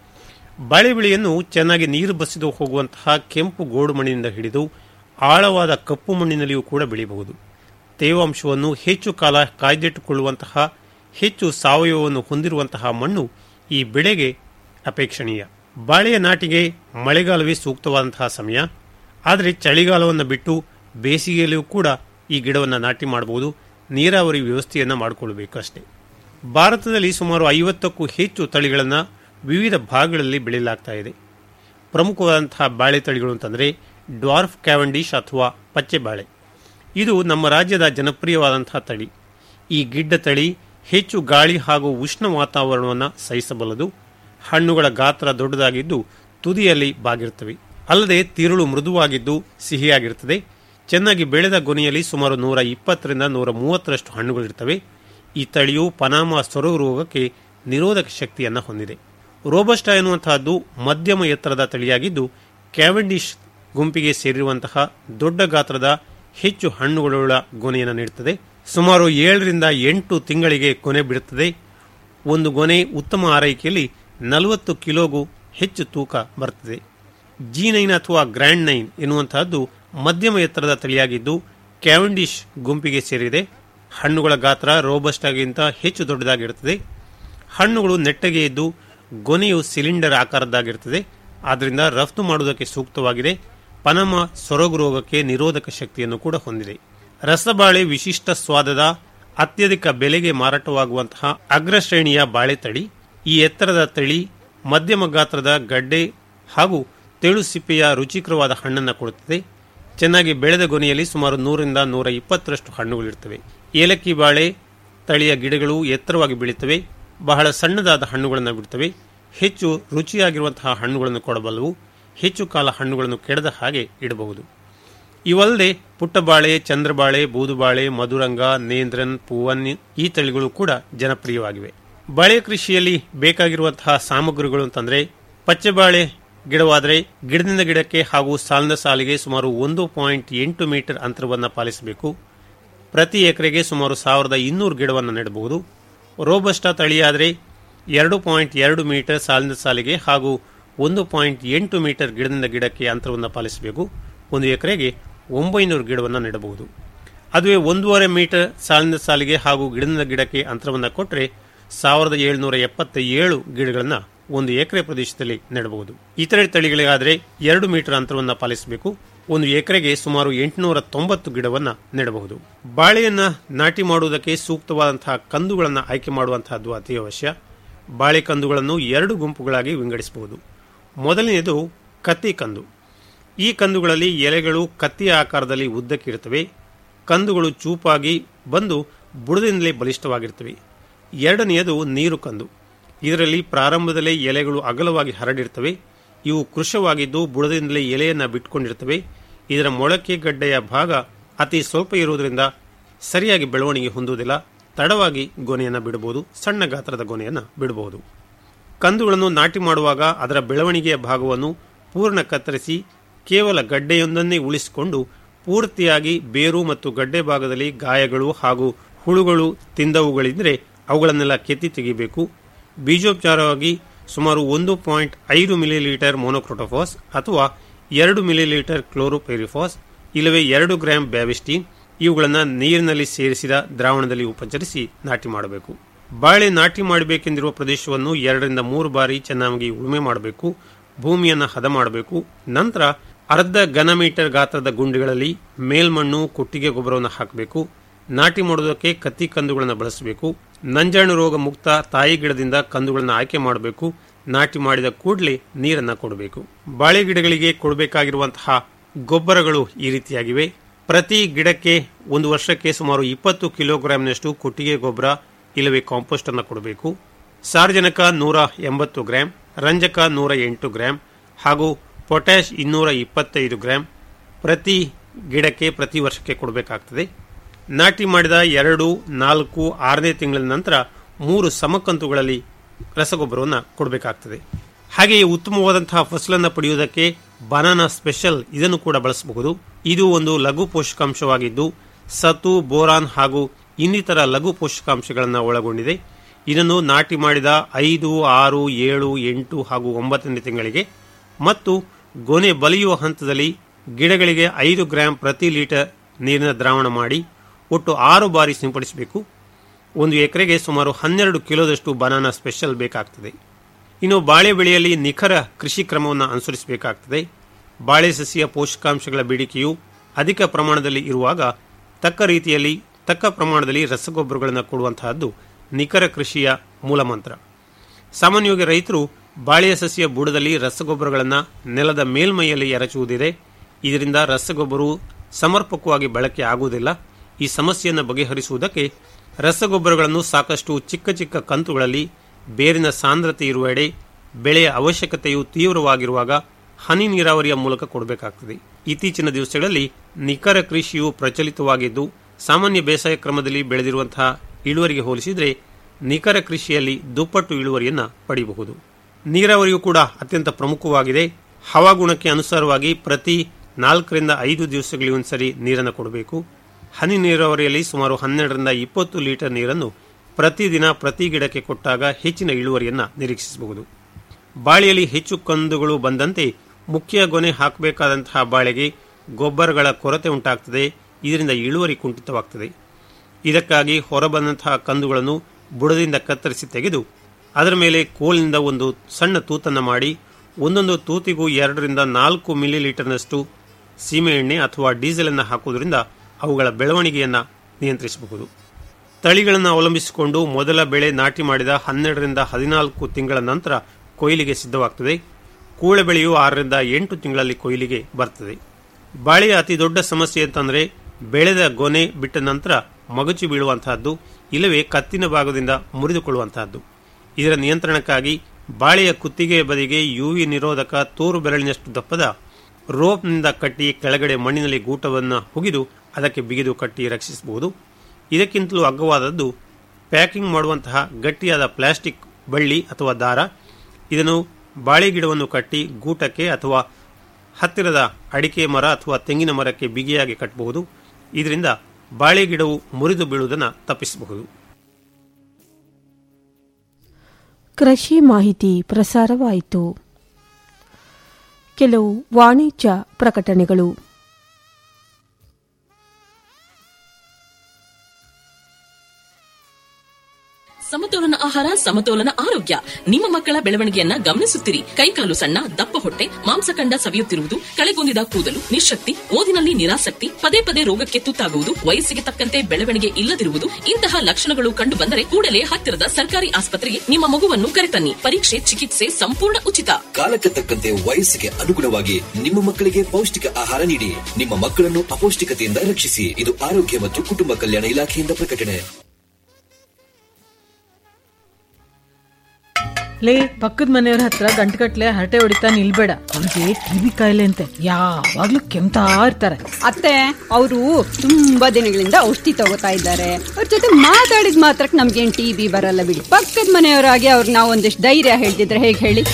Speaker 12: ಬಾಳೆ ಬೆಳೆಯನ್ನು ಚೆನ್ನಾಗಿ ನೀರು ಬಸಿದು ಹೋಗುವಂತಹ ಕೆಂಪು ಗೋಡು ಮಣ್ಣಿನಿಂದ ಹಿಡಿದು ಆಳವಾದ ಕಪ್ಪು ಮಣ್ಣಿನಲ್ಲಿಯೂ ಕೂಡ ಬೆಳೆಯಬಹುದು ತೇವಾಂಶವನ್ನು ಹೆಚ್ಚು ಕಾಲ ಕಾಯ್ದಿಟ್ಟುಕೊಳ್ಳುವಂತಹ ಹೆಚ್ಚು ಸಾವಯವವನ್ನು ಹೊಂದಿರುವಂತಹ ಮಣ್ಣು ಈ ಬೆಳೆಗೆ ಅಪೇಕ್ಷಣೀಯ ಬಾಳೆಯ ನಾಟಿಗೆ ಮಳೆಗಾಲವೇ ಸೂಕ್ತವಾದಂತಹ ಸಮಯ ಆದರೆ ಚಳಿಗಾಲವನ್ನು ಬಿಟ್ಟು ಬೇಸಿಗೆಯಲ್ಲಿಯೂ ಕೂಡ ಈ ಗಿಡವನ್ನು ನಾಟಿ ಮಾಡಬಹುದು ನೀರಾವರಿ ವ್ಯವಸ್ಥೆಯನ್ನು ಮಾಡಿಕೊಳ್ಳಬೇಕು ಅಷ್ಟೇ ಭಾರತದಲ್ಲಿ ಸುಮಾರು ಐವತ್ತಕ್ಕೂ ಹೆಚ್ಚು ತಳಿಗಳನ್ನು ವಿವಿಧ ಭಾಗಗಳಲ್ಲಿ ಬೆಳೆಯಲಾಗ್ತಾ ಇದೆ ಪ್ರಮುಖವಾದಂತಹ ಬಾಳೆ ತಳಿಗಳು ಅಂತಂದರೆ ಡ್ವಾರ್ಫ್ ಕ್ಯಾವೆಂಡಿಶ್ ಅಥವಾ ಪಚ್ಚೆ ಬಾಳೆ ಇದು ನಮ್ಮ ರಾಜ್ಯದ ಜನಪ್ರಿಯವಾದಂತಹ ತಳಿ ಈ ಗಿಡ್ಡ ತಳಿ ಹೆಚ್ಚು ಗಾಳಿ ಹಾಗೂ ಉಷ್ಣ ವಾತಾವರಣವನ್ನು ಸಹಿಸಬಲ್ಲದು ಹಣ್ಣುಗಳ ಗಾತ್ರ ದೊಡ್ಡದಾಗಿದ್ದು ತುದಿಯಲ್ಲಿ ಬಾಗಿರುತ್ತವೆ ಅಲ್ಲದೆ ತಿರುಳು ಮೃದುವಾಗಿದ್ದು ಸಿಹಿಯಾಗಿರುತ್ತದೆ ಚೆನ್ನಾಗಿ ಬೆಳೆದ ಗೊನೆಯಲ್ಲಿ ಸುಮಾರು ನೂರ ಇಪ್ಪತ್ತರಿಂದ ನೂರ ಮೂವತ್ತರಷ್ಟು ಹಣ್ಣುಗಳಿರ್ತವೆ ಈ ತಳಿಯು ಪನಾಮ ಸೊರಗು ರೋಗಕ್ಕೆ ನಿರೋಧಕ ಶಕ್ತಿಯನ್ನು ಹೊಂದಿದೆ ರೋಬಸ್ಟಾ ಎನ್ನುವಂತಹದ್ದು ಮಧ್ಯಮ ಎತ್ತರದ ತಳಿಯಾಗಿದ್ದು ಕ್ಯಾವೆಂಡಿಶ್ ಗುಂಪಿಗೆ ಸೇರಿರುವಂತಹ ದೊಡ್ಡ ಗಾತ್ರದ ಹೆಚ್ಚು ಹಣ್ಣುಗಳುಳ್ಳ ಗೊನೆಯನ್ನು ನೀಡುತ್ತದೆ ಸುಮಾರು ಏಳರಿಂದ ಎಂಟು ತಿಂಗಳಿಗೆ ಕೊನೆ ಬಿಡುತ್ತದೆ ಒಂದು ಗೊನೆ ಉತ್ತಮ ಆರೈಕೆಯಲ್ಲಿ ನಲವತ್ತು ಕಿಲೋಗೂ ಹೆಚ್ಚು ತೂಕ ಬರುತ್ತದೆ ಜಿ ನೈನ್ ಅಥವಾ ಗ್ರ್ಯಾಂಡ್ ನೈನ್ ಎನ್ನುವಂತಹದ್ದು ಮಧ್ಯಮ ಎತ್ತರದ ತಳಿಯಾಗಿದ್ದು ಕ್ಯಾವೆಂಡಿಶ್ ಗುಂಪಿಗೆ ಸೇರಿದೆ ಹಣ್ಣುಗಳ ಗಾತ್ರ ರೋಬಸ್ಟಾಗಿಂತ ಹೆಚ್ಚು ದೊಡ್ಡದಾಗಿರುತ್ತದೆ ಹಣ್ಣುಗಳು ನೆಟ್ಟಗೆ ಇದ್ದು ಗೊನೆಯು ಸಿಲಿಂಡರ್ ಆಕಾರದ್ದಾಗಿರುತ್ತದೆ ಆದ್ದರಿಂದ ರಫ್ತು ಮಾಡುವುದಕ್ಕೆ ಸೂಕ್ತವಾಗಿದೆ ಪನಮ ಸೊರಗು ರೋಗಕ್ಕೆ ನಿರೋಧಕ ಶಕ್ತಿಯನ್ನು ಕೂಡ ಹೊಂದಿದೆ ರಸಬಾಳೆ ವಿಶಿಷ್ಟ ಸ್ವಾದದ ಅತ್ಯಧಿಕ ಬೆಲೆಗೆ ಮಾರಾಟವಾಗುವಂತಹ ಅಗ್ರಶ್ರೇಣಿಯ ಬಾಳೆ ತಳಿ ಈ ಎತ್ತರದ ತಳಿ ಮಧ್ಯಮ ಗಾತ್ರದ ಗಡ್ಡೆ ಹಾಗೂ ತೆಳು ಸಿಪ್ಪೆಯ ರುಚಿಕರವಾದ ಹಣ್ಣನ್ನು ಕೊಡುತ್ತದೆ ಚೆನ್ನಾಗಿ ಬೆಳೆದ ಗೊನೆಯಲ್ಲಿ ಸುಮಾರು ನೂರಿಂದ ನೂರ ಇಪ್ಪತ್ತರಷ್ಟು ಹಣ್ಣುಗಳಿರ್ತವೆ ಏಲಕ್ಕಿ ಬಾಳೆ ತಳಿಯ ಗಿಡಗಳು ಎತ್ತರವಾಗಿ ಬೆಳೆಯುತ್ತವೆ ಬಹಳ ಸಣ್ಣದಾದ ಹಣ್ಣುಗಳನ್ನು ಬಿಡುತ್ತವೆ ಹೆಚ್ಚು ರುಚಿಯಾಗಿರುವಂತಹ ಹಣ್ಣುಗಳನ್ನು ಕೊಡಬಲ್ಲವು ಹೆಚ್ಚು ಕಾಲ ಹಣ್ಣುಗಳನ್ನು ಕೆಡದ ಹಾಗೆ ಇಡಬಹುದು ಇವಲ್ಲದೆ ಪುಟ್ಟಬಾಳೆ ಚಂದ್ರಬಾಳೆ ಬೂದುಬಾಳೆ ಮಧುರಂಗ ನೇಂದ್ರನ್ ಪೂವನ್ ಈ ತಳಿಗಳು ಕೂಡ ಜನಪ್ರಿಯವಾಗಿವೆ ಬಾಳೆ ಕೃಷಿಯಲ್ಲಿ ಬೇಕಾಗಿರುವಂತಹ ಸಾಮಗ್ರಿಗಳು ಅಂತಂದ್ರೆ ಪಚ್ಚೆಬಾಳೆ ಗಿಡವಾದರೆ ಗಿಡದಿಂದ ಗಿಡಕ್ಕೆ ಹಾಗೂ ಸಾಲಿನ ಸಾಲಿಗೆ ಸುಮಾರು ಒಂದು ಪಾಯಿಂಟ್ ಎಂಟು ಮೀಟರ್ ಅಂತರವನ್ನು ಪಾಲಿಸಬೇಕು ಪ್ರತಿ ಎಕರೆಗೆ ಸುಮಾರು ಸಾವಿರದ ಇನ್ನೂರು ಗಿಡವನ್ನು ನೆಡಬಹುದು ರೋಬಸ್ಟಾ ತಳಿಯಾದರೆ ಎರಡು ಪಾಯಿಂಟ್ ಎರಡು ಮೀಟರ್ ಸಾಲಿನ ಸಾಲಿಗೆ ಹಾಗೂ ಒಂದು ಪಾಯಿಂಟ್ ಎಂಟು ಮೀಟರ್ ಗಿಡದಿಂದ ಗಿಡಕ್ಕೆ ಅಂತರವನ್ನು ಪಾಲಿಸಬೇಕು ಒಂದು ಎಕರೆಗೆ ಒಂಬೈನೂರು ಗಿಡವನ್ನು ನೆಡಬಹುದು ಅದುವೇ ಒಂದೂವರೆ ಮೀಟರ್ ಸಾಲಿನ ಸಾಲಿಗೆ ಹಾಗೂ ಗಿಡದಿಂದ ಗಿಡಕ್ಕೆ ಅಂತರವನ್ನು ಕೊಟ್ಟರೆ ಸಾವಿರದ ಏಳುನೂರ ಎಪ್ಪತ್ತ ಏಳು ಗಿಡಗಳನ್ನು ಒಂದು ಎಕರೆ ಪ್ರದೇಶದಲ್ಲಿ ನೆಡಬಹುದು ಇತರೆ ತಳಿಗಳಿಗಾದರೆ ಎರಡು ಮೀಟರ್ ಅಂತರವನ್ನು ಪಾಲಿಸಬೇಕು ಒಂದು ಎಕರೆಗೆ ಸುಮಾರು ಎಂಟುನೂರ ತೊಂಬತ್ತು ಗಿಡವನ್ನು ನೆಡಬಹುದು ಬಾಳೆಯನ್ನ ನಾಟಿ ಮಾಡುವುದಕ್ಕೆ ಸೂಕ್ತವಾದಂತಹ ಕಂದುಗಳನ್ನು ಆಯ್ಕೆ ಮಾಡುವಂತಹದ್ದು ಅತಿ ಅವಶ್ಯ ಬಾಳೆ ಕಂದುಗಳನ್ನು ಎರಡು ಗುಂಪುಗಳಾಗಿ ವಿಂಗಡಿಸಬಹುದು ಮೊದಲನೆಯದು ಕತ್ತಿ ಕಂದು ಈ ಕಂದುಗಳಲ್ಲಿ ಎಲೆಗಳು ಕತ್ತಿಯ ಆಕಾರದಲ್ಲಿ ಉದ್ದಕ್ಕಿರುತ್ತವೆ ಕಂದುಗಳು ಚೂಪಾಗಿ ಬಂದು ಬುಡದಿಂದಲೇ ಬಲಿಷ್ಠವಾಗಿರುತ್ತವೆ ಎರಡನೆಯದು ನೀರು ಕಂದು ಇದರಲ್ಲಿ ಪ್ರಾರಂಭದಲ್ಲೇ ಎಲೆಗಳು ಅಗಲವಾಗಿ ಹರಡಿರ್ತವೆ ಇವು ಕೃಶವಾಗಿದ್ದು ಬುಡದಿಂದಲೇ ಎಲೆಯನ್ನು ಬಿಟ್ಕೊಂಡಿರ್ತವೆ ಇದರ ಮೊಳಕೆ ಗಡ್ಡೆಯ ಭಾಗ ಅತಿ ಸ್ವಲ್ಪ ಇರುವುದರಿಂದ ಸರಿಯಾಗಿ ಬೆಳವಣಿಗೆ ಹೊಂದುವುದಿಲ್ಲ ತಡವಾಗಿ ಗೊನೆಯನ್ನು ಬಿಡಬಹುದು ಸಣ್ಣ ಗಾತ್ರದ ಗೊನೆಯನ್ನು ಬಿಡಬಹುದು ಕಂದುಗಳನ್ನು ನಾಟಿ ಮಾಡುವಾಗ ಅದರ ಬೆಳವಣಿಗೆಯ ಭಾಗವನ್ನು ಪೂರ್ಣ ಕತ್ತರಿಸಿ ಕೇವಲ ಗಡ್ಡೆಯೊಂದನ್ನೇ ಉಳಿಸಿಕೊಂಡು ಪೂರ್ತಿಯಾಗಿ ಬೇರು ಮತ್ತು ಗಡ್ಡೆ ಭಾಗದಲ್ಲಿ ಗಾಯಗಳು ಹಾಗೂ ಹುಳುಗಳು ತಿಂದವುಗಳಿದ್ರೆ ಅವುಗಳನ್ನೆಲ್ಲ ಕೆತ್ತಿ ತೆಗೆಯಬೇಕು ಬೀಜೋಪಚಾರವಾಗಿ ಸುಮಾರು ಒಂದು ಪಾಯಿಂಟ್ ಐದು ಮಿಲಿಲೀಟರ್ ಮೋನೋಕ್ರೋಟೋಫಾಸ್ ಅಥವಾ ಎರಡು ಮಿಲಿಲೀಟರ್ ಕ್ಲೋರೋಪೆರಿಫಾಸ್ ಇಲ್ಲವೇ ಎರಡು ಗ್ರಾಂ ಬ್ಯಾವಿಸ್ಟಿನ್ ಇವುಗಳನ್ನು ನೀರಿನಲ್ಲಿ ಸೇರಿಸಿದ ದ್ರಾವಣದಲ್ಲಿ ಉಪಚರಿಸಿ ನಾಟಿ ಮಾಡಬೇಕು ಬಾಳೆ ನಾಟಿ ಮಾಡಬೇಕೆಂದಿರುವ ಪ್ರದೇಶವನ್ನು ಎರಡರಿಂದ ಮೂರು ಬಾರಿ ಚೆನ್ನಾಗಿ ಉಳುಮೆ ಮಾಡಬೇಕು ಭೂಮಿಯನ್ನು ಹದ ಮಾಡಬೇಕು ನಂತರ ಅರ್ಧ ಘನ ಮೀಟರ್ ಗಾತ್ರದ ಗುಂಡಿಗಳಲ್ಲಿ ಮೇಲ್ಮಣ್ಣು ಕೊಟ್ಟಿಗೆ ಗೊಬ್ಬರವನ್ನು ಹಾಕಬೇಕು ನಾಟಿ ಮಾಡುವುದಕ್ಕೆ ಕತ್ತಿ ಕಂದುಗಳನ್ನು ಬಳಸಬೇಕು ನಂಜಾಣು ರೋಗ ಮುಕ್ತ ತಾಯಿ ಗಿಡದಿಂದ ಕಂದುಗಳನ್ನು ಆಯ್ಕೆ ಮಾಡಬೇಕು ನಾಟಿ ಮಾಡಿದ ಕೂಡಲೇ ನೀರನ್ನು ಕೊಡಬೇಕು ಬಾಳೆ ಗಿಡಗಳಿಗೆ ಕೊಡಬೇಕಾಗಿರುವಂತಹ ಗೊಬ್ಬರಗಳು ಈ ರೀತಿಯಾಗಿವೆ ಪ್ರತಿ ಗಿಡಕ್ಕೆ ಒಂದು ವರ್ಷಕ್ಕೆ ಸುಮಾರು ಇಪ್ಪತ್ತು ಕಿಲೋಗ್ರಾಂನಷ್ಟು ಕೊಟ್ಟಿಗೆ ಗೊಬ್ಬರ ಇಲ್ಲವೇ ಕಾಂಪೋಸ್ಟ್ ಅನ್ನು ಕೊಡಬೇಕು ಸಾರ್ವಜನಿಕ ನೂರ ಎಂಬತ್ತು ಗ್ರಾಂ ರಂಜಕ ನೂರ ಎಂಟು ಗ್ರಾಂ ಹಾಗೂ ಪೊಟ್ಯಾಶ್ ಇನ್ನೂರ ಇಪ್ಪತ್ತೈದು ಗ್ರಾಂ ಪ್ರತಿ ಗಿಡಕ್ಕೆ ಪ್ರತಿ ವರ್ಷಕ್ಕೆ ಕೊಡಬೇಕಾಗ್ತದೆ ನಾಟಿ ಮಾಡಿದ ಎರಡು ನಾಲ್ಕು ಆರನೇ ತಿಂಗಳ ನಂತರ ಮೂರು ಸಮಕಂತುಗಳಲ್ಲಿ ರಸಗೊಬ್ಬರವನ್ನು ಕೊಡಬೇಕಾಗ್ತದೆ ಹಾಗೆಯೇ ಉತ್ತಮವಾದಂತಹ ಫಸಲನ್ನು ಪಡೆಯುವುದಕ್ಕೆ ಬನಾನಾ ಸ್ಪೆಷಲ್ ಇದನ್ನು ಕೂಡ ಬಳಸಬಹುದು ಇದು ಒಂದು ಲಘು ಪೋಷಕಾಂಶವಾಗಿದ್ದು ಸತು ಬೋರಾನ್ ಹಾಗೂ ಇನ್ನಿತರ ಲಘು ಪೋಷಕಾಂಶಗಳನ್ನು ಒಳಗೊಂಡಿದೆ ಇದನ್ನು ನಾಟಿ ಮಾಡಿದ ಐದು ಆರು ಏಳು ಎಂಟು ಹಾಗೂ ಒಂಬತ್ತನೇ ತಿಂಗಳಿಗೆ ಮತ್ತು ಗೊನೆ ಬಲಿಯುವ ಹಂತದಲ್ಲಿ ಗಿಡಗಳಿಗೆ ಐದು ಗ್ರಾಂ ಪ್ರತಿ ಲೀಟರ್ ನೀರಿನ ದ್ರಾವಣ ಮಾಡಿ ಒಟ್ಟು ಆರು ಬಾರಿ ಸಿಂಪಡಿಸಬೇಕು ಒಂದು ಎಕರೆಗೆ ಸುಮಾರು ಹನ್ನೆರಡು ಕಿಲೋದಷ್ಟು ಬನಾನಾ ಸ್ಪೆಷಲ್ ಬೇಕಾಗ್ತದೆ ಇನ್ನು ಬಾಳೆ ಬೆಳೆಯಲ್ಲಿ ನಿಖರ ಕೃಷಿ ಕ್ರಮವನ್ನು ಅನುಸರಿಸಬೇಕಾಗ್ತದೆ ಬಾಳೆ ಸಸಿಯ ಪೋಷಕಾಂಶಗಳ ಬೇಡಿಕೆಯು ಅಧಿಕ ಪ್ರಮಾಣದಲ್ಲಿ ಇರುವಾಗ ತಕ್ಕ ರೀತಿಯಲ್ಲಿ ತಕ್ಕ ಪ್ರಮಾಣದಲ್ಲಿ ರಸಗೊಬ್ಬರಗಳನ್ನು ಕೊಡುವಂತಹದ್ದು ನಿಖರ ಕೃಷಿಯ ಮೂಲಮಂತ್ರ ಸಾಮಾನ್ಯವಾಗಿ ರೈತರು ಬಾಳೆಯ ಸಸಿಯ ಬುಡದಲ್ಲಿ ರಸಗೊಬ್ಬರಗಳನ್ನು ನೆಲದ ಮೇಲ್ಮೈಯಲ್ಲಿ ಎರಚುವುದಿದೆ ಇದರಿಂದ ರಸಗೊಬ್ಬರವು ಸಮರ್ಪಕವಾಗಿ ಬಳಕೆ ಆಗುವುದಿಲ್ಲ ಈ ಸಮಸ್ಯೆಯನ್ನು ಬಗೆಹರಿಸುವುದಕ್ಕೆ ರಸಗೊಬ್ಬರಗಳನ್ನು ಸಾಕಷ್ಟು ಚಿಕ್ಕ ಚಿಕ್ಕ ಕಂತುಗಳಲ್ಲಿ ಬೇರಿನ ಸಾಂದ್ರತೆ ಇರುವ ಎಡೆ ಬೆಳೆಯ ಅವಶ್ಯಕತೆಯು ತೀವ್ರವಾಗಿರುವಾಗ ಹನಿ ನೀರಾವರಿಯ ಮೂಲಕ ಕೊಡಬೇಕಾಗ್ತದೆ ಇತ್ತೀಚಿನ ದಿವಸಗಳಲ್ಲಿ ನಿಖರ ಕೃಷಿಯು ಪ್ರಚಲಿತವಾಗಿದ್ದು ಸಾಮಾನ್ಯ ಬೇಸಾಯ ಕ್ರಮದಲ್ಲಿ ಬೆಳೆದಿರುವಂತಹ ಇಳುವರಿಗೆ ಹೋಲಿಸಿದರೆ ನಿಖರ ಕೃಷಿಯಲ್ಲಿ ದುಪ್ಪಟ್ಟು ಇಳುವರಿಯನ್ನ ಪಡೆಯಬಹುದು ನೀರಾವರಿಯು ಕೂಡ ಅತ್ಯಂತ ಪ್ರಮುಖವಾಗಿದೆ ಹವಾಗುಣಕ್ಕೆ ಅನುಸಾರವಾಗಿ ಪ್ರತಿ ನಾಲ್ಕರಿಂದ ಐದು ದಿವಸಗಳಿಗೊಂದ್ಸರಿ ನೀರನ್ನು ಕೊಡಬೇಕು ಹನಿ ನೀರಾವರಿಯಲ್ಲಿ ಸುಮಾರು ಹನ್ನೆರಡರಿಂದ ಇಪ್ಪತ್ತು ಲೀಟರ್ ನೀರನ್ನು ಪ್ರತಿದಿನ ಪ್ರತಿ ಗಿಡಕ್ಕೆ ಕೊಟ್ಟಾಗ ಹೆಚ್ಚಿನ ಇಳುವರಿಯನ್ನ ನಿರೀಕ್ಷಿಸಬಹುದು ಬಾಳೆಯಲ್ಲಿ ಹೆಚ್ಚು ಕಂದುಗಳು ಬಂದಂತೆ ಮುಖ್ಯ ಗೊನೆ ಹಾಕಬೇಕಾದಂತಹ ಬಾಳೆಗೆ ಗೊಬ್ಬರಗಳ ಕೊರತೆ ಉಂಟಾಗ್ತದೆ ಇದರಿಂದ ಇಳುವರಿ ಕುಂಠಿತವಾಗ್ತದೆ ಇದಕ್ಕಾಗಿ ಹೊರಬಂದಂತಹ ಕಂದುಗಳನ್ನು ಬುಡದಿಂದ ಕತ್ತರಿಸಿ ತೆಗೆದು ಅದರ ಮೇಲೆ ಕೋಲಿನಿಂದ ಒಂದು ಸಣ್ಣ ತೂತನ್ನು ಮಾಡಿ ಒಂದೊಂದು ತೂತಿಗೂ ಎರಡರಿಂದ ನಾಲ್ಕು ಮಿಲಿ ಲೀಟರ್ನಷ್ಟು ಸೀಮೆ ಎಣ್ಣೆ ಅಥವಾ ಡೀಸೆಲ್ ಅನ್ನು ಹಾಕುವುದರಿಂದ ಅವುಗಳ ಬೆಳವಣಿಗೆಯನ್ನು ನಿಯಂತ್ರಿಸಬಹುದು ತಳಿಗಳನ್ನು ಅವಲಂಬಿಸಿಕೊಂಡು ಮೊದಲ ಬೆಳೆ ನಾಟಿ ಮಾಡಿದ ಹನ್ನೆರಡರಿಂದ ಹದಿನಾಲ್ಕು ತಿಂಗಳ ನಂತರ ಕೊಯ್ಲಿಗೆ ಸಿದ್ಧವಾಗ್ತದೆ ಕೂಳೆ ಬೆಳೆಯು ಆರರಿಂದ ಎಂಟು ತಿಂಗಳಲ್ಲಿ ಕೊಯ್ಲಿಗೆ ಬರ್ತದೆ ಬಾಳೆಯ ಅತಿ ದೊಡ್ಡ ಸಮಸ್ಯೆ ಅಂತಂದ್ರೆ ಬೆಳೆದ ಗೊನೆ ಬಿಟ್ಟ ನಂತರ ಮಗಚು ಬೀಳುವಂತಹದ್ದು ಇಲ್ಲವೇ ಕತ್ತಿನ ಭಾಗದಿಂದ ಮುರಿದುಕೊಳ್ಳುವಂತಹದ್ದು ಇದರ ನಿಯಂತ್ರಣಕ್ಕಾಗಿ ಬಾಳೆಯ ಕುತ್ತಿಗೆಯ ಬದಿಗೆ ಯುವಿ ನಿರೋಧಕ ತೋರು ಬೆರಳಿನಷ್ಟು ದಪ್ಪದ ರೋಪ್ನಿಂದ ಕಟ್ಟಿ ಕೆಳಗಡೆ ಮಣ್ಣಿನಲ್ಲಿ ಗೂಟವನ್ನು ಹುಗಿದು ಅದಕ್ಕೆ ಬಿಗಿದು ಕಟ್ಟಿ ರಕ್ಷಿಸಬಹುದು ಇದಕ್ಕಿಂತಲೂ ಅಗ್ಗವಾದದ್ದು ಪ್ಯಾಕಿಂಗ್ ಮಾಡುವಂತಹ ಗಟ್ಟಿಯಾದ ಪ್ಲಾಸ್ಟಿಕ್ ಬಳ್ಳಿ ಅಥವಾ ದಾರ ಇದನ್ನು ಬಾಳೆ ಗಿಡವನ್ನು ಕಟ್ಟಿ ಗೂಟಕ್ಕೆ ಅಥವಾ ಹತ್ತಿರದ ಅಡಿಕೆ ಮರ ಅಥವಾ ತೆಂಗಿನ ಮರಕ್ಕೆ ಬಿಗಿಯಾಗಿ ಕಟ್ಟಬಹುದು ಇದರಿಂದ ಬಾಳೆ ಗಿಡವು ಮುರಿದು ಬೀಳುವುದನ್ನು ತಪ್ಪಿಸಬಹುದು
Speaker 3: ಕೃಷಿ ಮಾಹಿತಿ ಪ್ರಸಾರವಾಯಿತು ಕೆಲವು ವಾಣಿಜ್ಯ ಪ್ರಕಟಣೆಗಳು
Speaker 1: ಸಮತೋಲನ ಆಹಾರ ಸಮತೋಲನ ಆರೋಗ್ಯ ನಿಮ್ಮ ಮಕ್ಕಳ ಬೆಳವಣಿಗೆಯನ್ನ ಗಮನಿಸುತ್ತಿರಿ ಕೈಕಾಲು ಸಣ್ಣ ದಪ್ಪ ಹೊಟ್ಟೆ ಮಾಂಸಖಂಡ ಸವಿಯುತ್ತಿರುವುದು ಕಳೆಗುಂದಿದ ಕೂದಲು ನಿಶಕ್ತಿ ಓದಿನಲ್ಲಿ ನಿರಾಸಕ್ತಿ ಪದೇ ಪದೇ ರೋಗಕ್ಕೆ ತುತ್ತಾಗುವುದು ವಯಸ್ಸಿಗೆ ತಕ್ಕಂತೆ ಬೆಳವಣಿಗೆ ಇಲ್ಲದಿರುವುದು ಇಂತಹ ಲಕ್ಷಣಗಳು ಕಂಡು ಬಂದರೆ ಕೂಡಲೇ ಹತ್ತಿರದ ಸರ್ಕಾರಿ ಆಸ್ಪತ್ರೆಗೆ ನಿಮ್ಮ ಮಗುವನ್ನು ಕರೆತನ್ನಿ ಪರೀಕ್ಷೆ ಚಿಕಿತ್ಸೆ ಸಂಪೂರ್ಣ ಉಚಿತ
Speaker 2: ಕಾಲಕ್ಕೆ ತಕ್ಕಂತೆ ವಯಸ್ಸಿಗೆ ಅನುಗುಣವಾಗಿ ನಿಮ್ಮ ಮಕ್ಕಳಿಗೆ ಪೌಷ್ಟಿಕ ಆಹಾರ ನೀಡಿ ನಿಮ್ಮ ಮಕ್ಕಳನ್ನು ಅಪೌಷ್ಟಿಕತೆಯಿಂದ ರಕ್ಷಿಸಿ ಇದು ಆರೋಗ್ಯ ಮತ್ತು ಕುಟುಂಬ ಕಲ್ಯಾಣ ಇಲಾಖೆಯಿಂದ ಪ್ರಕಟಣೆ
Speaker 13: ಲೇ ಪಕ್ಕದ ಮನೆಯವ್ರ ಹತ್ರ ಗಂಟುಗಟ್ಲೆ ಹರಟೆ ಹೊಡಿತಾ ನಿಲ್ಬೇಡ ಅವ್ರಿಗೆ ಟಿವಿ ಕಾಯಿಲೆ ಅಂತೆ ಯಾವಾಗ್ಲೂ ಕೆಮ್ತಾ ಇರ್ತಾರೆ
Speaker 14: ಅತ್ತೆ ಅವರು ತುಂಬಾ ದಿನಗಳಿಂದ ಔಷಧಿ ತಗೋತಾ ಇದ್ದಾರೆ ಅವ್ರ ಜೊತೆ ಮಾತಾಡಿದ ಮಾತ್ರಕ್ಕೆ ನಮ್ಗೇನ್ ಟಿ ಬಿ ಬರಲ್ಲ ಬಿಡಿ ಪಕ್ಕದ ಮನೆಯವರಾಗಿ ಅವ್ರಿಗೆ ನಾವು ಒಂದಿಷ್ಟು ಧೈರ್ಯ ಹೇಳ್ತಿದ್ರೆ ಹೇಗೆ ಹೇಳಿ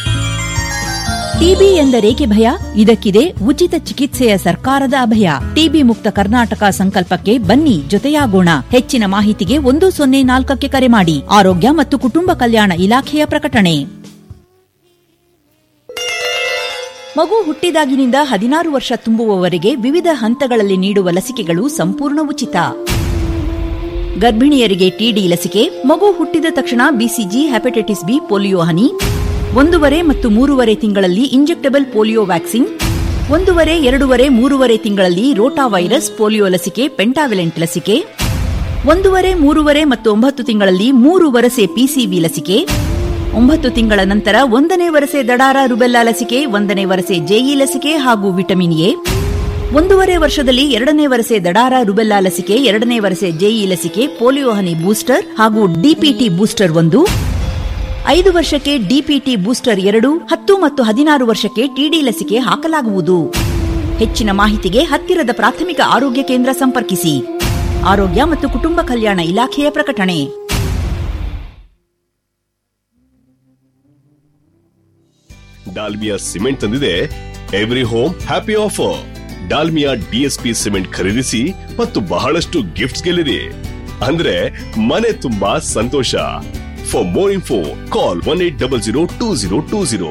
Speaker 15: ಟಿಬಿ ಎಂದರೇಕೆ ಭಯ ಇದಕ್ಕಿದೆ ಉಚಿತ ಚಿಕಿತ್ಸೆಯ ಸರ್ಕಾರದ ಅಭಯ ಟಿಬಿ ಮುಕ್ತ ಕರ್ನಾಟಕ ಸಂಕಲ್ಪಕ್ಕೆ ಬನ್ನಿ ಜೊತೆಯಾಗೋಣ ಹೆಚ್ಚಿನ ಮಾಹಿತಿಗೆ ಒಂದು ಸೊನ್ನೆ ನಾಲ್ಕಕ್ಕೆ ಕರೆ ಮಾಡಿ ಆರೋಗ್ಯ ಮತ್ತು ಕುಟುಂಬ ಕಲ್ಯಾಣ ಇಲಾಖೆಯ ಪ್ರಕಟಣೆ ಮಗು ಹುಟ್ಟಿದಾಗಿನಿಂದ ಹದಿನಾರು ವರ್ಷ ತುಂಬುವವರೆಗೆ ವಿವಿಧ ಹಂತಗಳಲ್ಲಿ ನೀಡುವ ಲಸಿಕೆಗಳು ಸಂಪೂರ್ಣ ಉಚಿತ ಗರ್ಭಿಣಿಯರಿಗೆ ಟಿಡಿ ಲಸಿಕೆ ಮಗು ಹುಟ್ಟಿದ ತಕ್ಷಣ ಬಿಸಿಜಿ ಹೆಪಟೈಟಿಸ್ ಬಿ ಪೋಲಿಯೋ ಹನಿ ಒಂದೂವರೆ ಮತ್ತು ಮೂರುವರೆ ತಿಂಗಳಲ್ಲಿ ಇಂಜೆಕ್ಟಬಲ್ ಪೋಲಿಯೋ ವ್ಯಾಕ್ಸಿನ್ ಒಂದೂವರೆ ಎರಡೂವರೆ ಮೂರುವರೆ ತಿಂಗಳಲ್ಲಿ ರೋಟಾ ವೈರಸ್ ಪೋಲಿಯೋ ಲಸಿಕೆ ಪೆಂಟಾವಿಲೆಂಟ್ ಲಸಿಕೆ ಒಂದೂವರೆ ಮೂರುವರೆ ಮತ್ತು ಒಂಬತ್ತು ತಿಂಗಳಲ್ಲಿ ಮೂರು ವರಸೆ ಪಿಸಿಬಿ ಲಸಿಕೆ ಒಂಬತ್ತು ತಿಂಗಳ ನಂತರ ಒಂದನೇ ವರಸೆ ದಡಾರ ರುಬೆಲ್ಲಾ ಲಸಿಕೆ ಒಂದನೇ ವರಸೆ ಜೆಇ ಲಸಿಕೆ ಹಾಗೂ ವಿಟಮಿನ್ ಎ ಒಂದೂವರೆ ವರ್ಷದಲ್ಲಿ ಎರಡನೇ ವರಸೆ ದಡಾರ ರುಬೆಲ್ಲಾ ಲಸಿಕೆ ಎರಡನೇ ವರಸೆ ಜೆಇ ಲಸಿಕೆ ಪೋಲಿಯೋ ಹನಿ ಬೂಸ್ಟರ್ ಹಾಗೂ ಡಿಪಿಟಿ ಬೂಸ್ಟರ್ ಒಂದು ಐದು ವರ್ಷಕ್ಕೆ ಡಿಪಿಟಿ ಬೂಸ್ಟರ್ ಎರಡು ಹತ್ತು ಮತ್ತು ಹದಿನಾರು ವರ್ಷಕ್ಕೆ ಟಿಡಿ ಲಸಿಕೆ ಹಾಕಲಾಗುವುದು ಹೆಚ್ಚಿನ ಮಾಹಿತಿಗೆ ಹತ್ತಿರದ ಪ್ರಾಥಮಿಕ ಆರೋಗ್ಯ ಕೇಂದ್ರ ಸಂಪರ್ಕಿಸಿ ಆರೋಗ್ಯ ಮತ್ತು ಕುಟುಂಬ ಕಲ್ಯಾಣ ಇಲಾಖೆಯ ಪ್ರಕಟಣೆ
Speaker 16: ಡಾಲ್ಮಿಯಾ ಸಿಮೆಂಟ್ ತಂದಿದೆ every home happy offer Dalmia DSP cement ಖರೀದಿಸಿ ಮತ್ತು ಬಹಳಷ್ಟು ಗಿಫ್ಟ್ಸ್ ಗೆಲ್ಲಿರಿ ಅಂದ್ರೆ ಮನೆ ತುಂಬಾ ಸಂತೋಷ for more info call one eight double zero two zero two zero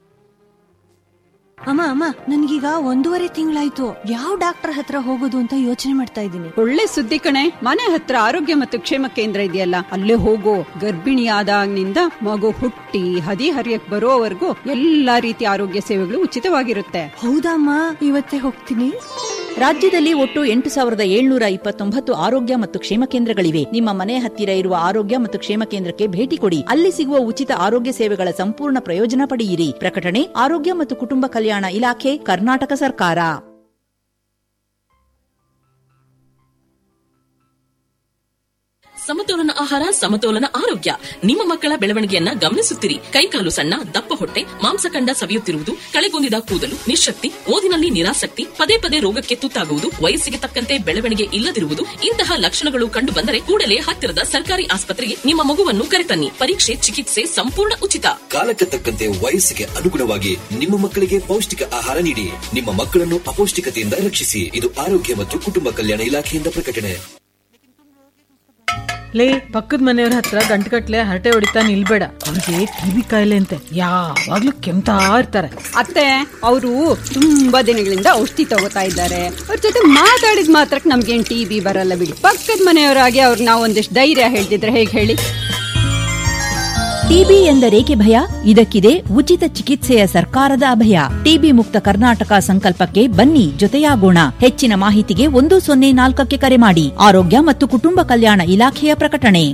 Speaker 17: ಅಮ್ಮ ಅಮ್ಮ ನನ್ಗೀಗ ಒಂದೂವರೆ ತಿಂಗಳಾಯ್ತು ಯಾವ ಡಾಕ್ಟರ್ ಹತ್ರ ಹೋಗೋದು ಅಂತ ಯೋಚನೆ ಮಾಡ್ತಾ ಇದ್ದೀನಿ
Speaker 14: ಒಳ್ಳೆ ಸುದ್ದಿ ಕಣೆ ಮನೆ ಹತ್ರ ಆರೋಗ್ಯ ಮತ್ತು ಕ್ಷೇಮ ಕೇಂದ್ರ ಇದೆಯಲ್ಲ ಅಲ್ಲೇ ಹೋಗೋ ಗರ್ಭಿಣಿಯಾದಾಗಿನಿಂದ ಮಗು ಹುಟ್ಟಿ ಹದಿ ಹರಿಯಕ್ ಬರೋವರೆಗೂ ಎಲ್ಲಾ ರೀತಿಯ ಆರೋಗ್ಯ ಸೇವೆಗಳು ಉಚಿತವಾಗಿರುತ್ತೆ
Speaker 17: ಹೌದಮ್ಮ ಇವತ್ತೇ ಹೋಗ್ತೀನಿ
Speaker 15: ರಾಜ್ಯದಲ್ಲಿ ಒಟ್ಟು ಎಂಟು ಸಾವಿರದ ಏಳ್ನೂರ ಇಪ್ಪತ್ತೊಂಬತ್ತು ಆರೋಗ್ಯ ಮತ್ತು ಕ್ಷೇಮ ಕೇಂದ್ರಗಳಿವೆ ನಿಮ್ಮ ಮನೆ ಹತ್ತಿರ ಇರುವ ಆರೋಗ್ಯ ಮತ್ತು ಕ್ಷೇಮ ಕೇಂದ್ರಕ್ಕೆ ಭೇಟಿ ಕೊಡಿ ಅಲ್ಲಿ ಸಿಗುವ ಉಚಿತ ಆರೋಗ್ಯ ಸೇವೆಗಳ ಸಂಪೂರ್ಣ ಪ್ರಯೋಜನ ಪಡೆಯಿರಿ ಪ್ರಕಟಣೆ ಆರೋಗ್ಯ ಮತ್ತು ಕುಟುಂಬ ಕಲ್ಯಾಣ ಇಲಾಖೆ ಕರ್ನಾಟಕ ಸರ್ಕಾರ
Speaker 1: ಸಮತೋಲನ ಆಹಾರ ಸಮತೋಲನ ಆರೋಗ್ಯ ನಿಮ್ಮ ಮಕ್ಕಳ ಬೆಳವಣಿಗೆಯನ್ನ ಗಮನಿಸುತ್ತಿರಿ ಕೈಕಾಲು ಸಣ್ಣ ದಪ್ಪ ಹೊಟ್ಟೆ ಮಾಂಸಖಂಡ ಸವಿಯುತ್ತಿರುವುದು ಕಳೆಗುಂದಿದ ಕೂದಲು ನಿಶಕ್ತಿ ಓದಿನಲ್ಲಿ ನಿರಾಸಕ್ತಿ ಪದೇ ಪದೇ ರೋಗಕ್ಕೆ ತುತ್ತಾಗುವುದು ವಯಸ್ಸಿಗೆ ತಕ್ಕಂತೆ ಬೆಳವಣಿಗೆ ಇಲ್ಲದಿರುವುದು ಇಂತಹ ಲಕ್ಷಣಗಳು ಕಂಡು ಬಂದರೆ ಕೂಡಲೇ ಹತ್ತಿರದ ಸರ್ಕಾರಿ ಆಸ್ಪತ್ರೆಗೆ ನಿಮ್ಮ ಮಗುವನ್ನು ಕರೆತನ್ನಿ ಪರೀಕ್ಷೆ ಚಿಕಿತ್ಸೆ ಸಂಪೂರ್ಣ ಉಚಿತ
Speaker 2: ಕಾಲಕ್ಕೆ ತಕ್ಕಂತೆ ವಯಸ್ಸಿಗೆ ಅನುಗುಣವಾಗಿ ನಿಮ್ಮ ಮಕ್ಕಳಿಗೆ ಪೌಷ್ಟಿಕ ಆಹಾರ ನೀಡಿ ನಿಮ್ಮ ಮಕ್ಕಳನ್ನು ಅಪೌಷ್ಟಿಕತೆಯಿಂದ ರಕ್ಷಿಸಿ ಇದು ಆರೋಗ್ಯ ಮತ್ತು ಕುಟುಂಬ ಕಲ್ಯಾಣ ಇಲಾಖೆಯಿಂದ ಪ್ರಕಟಣೆ
Speaker 13: ಲೇ ಪಕ್ಕದ ಮನೆಯವ್ರ ಹತ್ರ ಗಂಟುಗಟ್ಲೆ ಹರಟೆ ಹೊಡಿತಾ ನಿಲ್ಬೇಡ ಅವ್ರಿಗೆ ಟಿವಿ ಕಾಯಿಲೆ ಅಂತೆ ಯಾವಾಗ್ಲೂ ಕೆಮ್ತಾ ಇರ್ತಾರೆ
Speaker 14: ಅತ್ತೆ ಅವರು ತುಂಬಾ ದಿನಗಳಿಂದ ಔಷಧಿ ತಗೋತಾ ಇದ್ದಾರೆ ಅವ್ರ ಜೊತೆ ಮಾತಾಡಿದ ಮಾತ್ರಕ್ಕೆ ನಮ್ಗೇನ್ ಟಿವಿ ಬರಲ್ಲ ಬಿಡಿ ಪಕ್ಕದ ಮನೆಯವರಾಗಿ ಅವ್ರು ನಾವು ಒಂದಿಷ್ಟು ಧೈರ್ಯ ಹೇಳ್ತಿದ್ರೆ ಹೇಗೆ ಹೇಳಿ
Speaker 15: ಟಿಬಿ ಎಂದರೇಕೆ ಭಯ ಇದಕ್ಕಿದೆ ಉಚಿತ ಚಿಕಿತ್ಸೆಯ ಸರ್ಕಾರದ ಅಭಯ ಟಿಬಿ ಮುಕ್ತ ಕರ್ನಾಟಕ ಸಂಕಲ್ಪಕ್ಕೆ ಬನ್ನಿ ಜೊತೆಯಾಗೋಣ ಹೆಚ್ಚಿನ ಮಾಹಿತಿಗೆ ಒಂದು ಸೊನ್ನೆ ನಾಲ್ಕಕ್ಕೆ ಕರೆ ಮಾಡಿ ಆರೋಗ್ಯ ಮತ್ತು ಕುಟುಂಬ ಕಲ್ಯಾಣ ಇಲಾಖೆಯ ಪ್ರಕಟಣೆ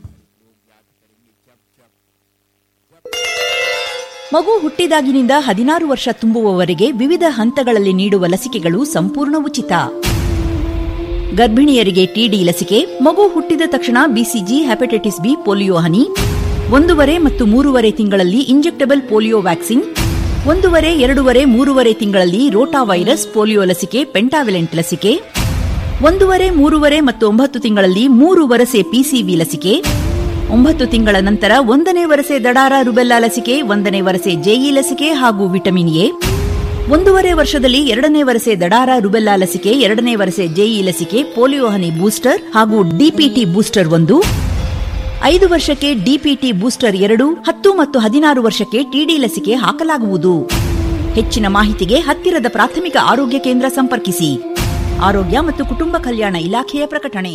Speaker 15: ಮಗು ಹುಟ್ಟಿದಾಗಿನಿಂದ ಹದಿನಾರು ವರ್ಷ ತುಂಬುವವರೆಗೆ ವಿವಿಧ ಹಂತಗಳಲ್ಲಿ ನೀಡುವ ಲಸಿಕೆಗಳು ಸಂಪೂರ್ಣ ಉಚಿತ ಗರ್ಭಿಣಿಯರಿಗೆ ಟಿಡಿ ಲಸಿಕೆ ಮಗು ಹುಟ್ಟಿದ ತಕ್ಷಣ ಬಿಸಿಜಿ ಹೆಪಟೈಟಿಸ್ ಬಿ ಪೋಲಿಯೋ ಹನಿ ಒಂದೂವರೆ ಮತ್ತು ಮೂರುವರೆ ತಿಂಗಳಲ್ಲಿ ಇಂಜೆಕ್ಟಬಲ್ ಪೋಲಿಯೋ ವ್ಯಾಕ್ಸಿನ್ ಒಂದೂವರೆ ಎರಡೂವರೆ ಮೂರುವರೆ ತಿಂಗಳಲ್ಲಿ ರೋಟಾ ವೈರಸ್ ಪೋಲಿಯೋ ಲಸಿಕೆ ಪೆಂಟಾವಿಲೆಂಟ್ ಲಸಿಕೆ ಒಂದೂವರೆ ಮೂರುವರೆ ಮತ್ತು ಒಂಬತ್ತು ತಿಂಗಳಲ್ಲಿ ಮೂರು ವರಸೆ ಪಿಸಿವಿ ಲಸಿಕೆ ಒಂಬತ್ತು ತಿಂಗಳ ನಂತರ ಒಂದನೇ ವರಸೆ ದಡಾರ ರುಬೆಲ್ಲಾ ಲಸಿಕೆ ಒಂದನೇ ವರಸೆ ಜೆಇ ಲಸಿಕೆ ಹಾಗೂ ವಿಟಮಿನ್ ಎ ಒಂದೂವರೆ ವರ್ಷದಲ್ಲಿ ಎರಡನೇ ವರಸೆ ದಡಾರ ರುಬೆಲ್ಲಾ ಲಸಿಕೆ ಎರಡನೇ ವರಸೆ ಜೆಇ ಲಸಿಕೆ ಪೋಲಿಯೋ ಹನಿ ಬೂಸ್ಟರ್ ಹಾಗೂ ಡಿಪಿಟಿ ಬೂಸ್ಟರ್ ಒಂದು ಐದು ವರ್ಷಕ್ಕೆ ಡಿಪಿಟಿ ಬೂಸ್ಟರ್ ಎರಡು ಹತ್ತು ಮತ್ತು ಹದಿನಾರು ವರ್ಷಕ್ಕೆ ಟಿಡಿ ಲಸಿಕೆ ಹಾಕಲಾಗುವುದು ಹೆಚ್ಚಿನ ಮಾಹಿತಿಗೆ ಹತ್ತಿರದ ಪ್ರಾಥಮಿಕ ಆರೋಗ್ಯ ಕೇಂದ್ರ ಸಂಪರ್ಕಿಸಿ ಆರೋಗ್ಯ ಮತ್ತು ಕುಟುಂಬ ಕಲ್ಯಾಣ ಇಲಾಖೆಯ ಪ್ರಕಟಣೆ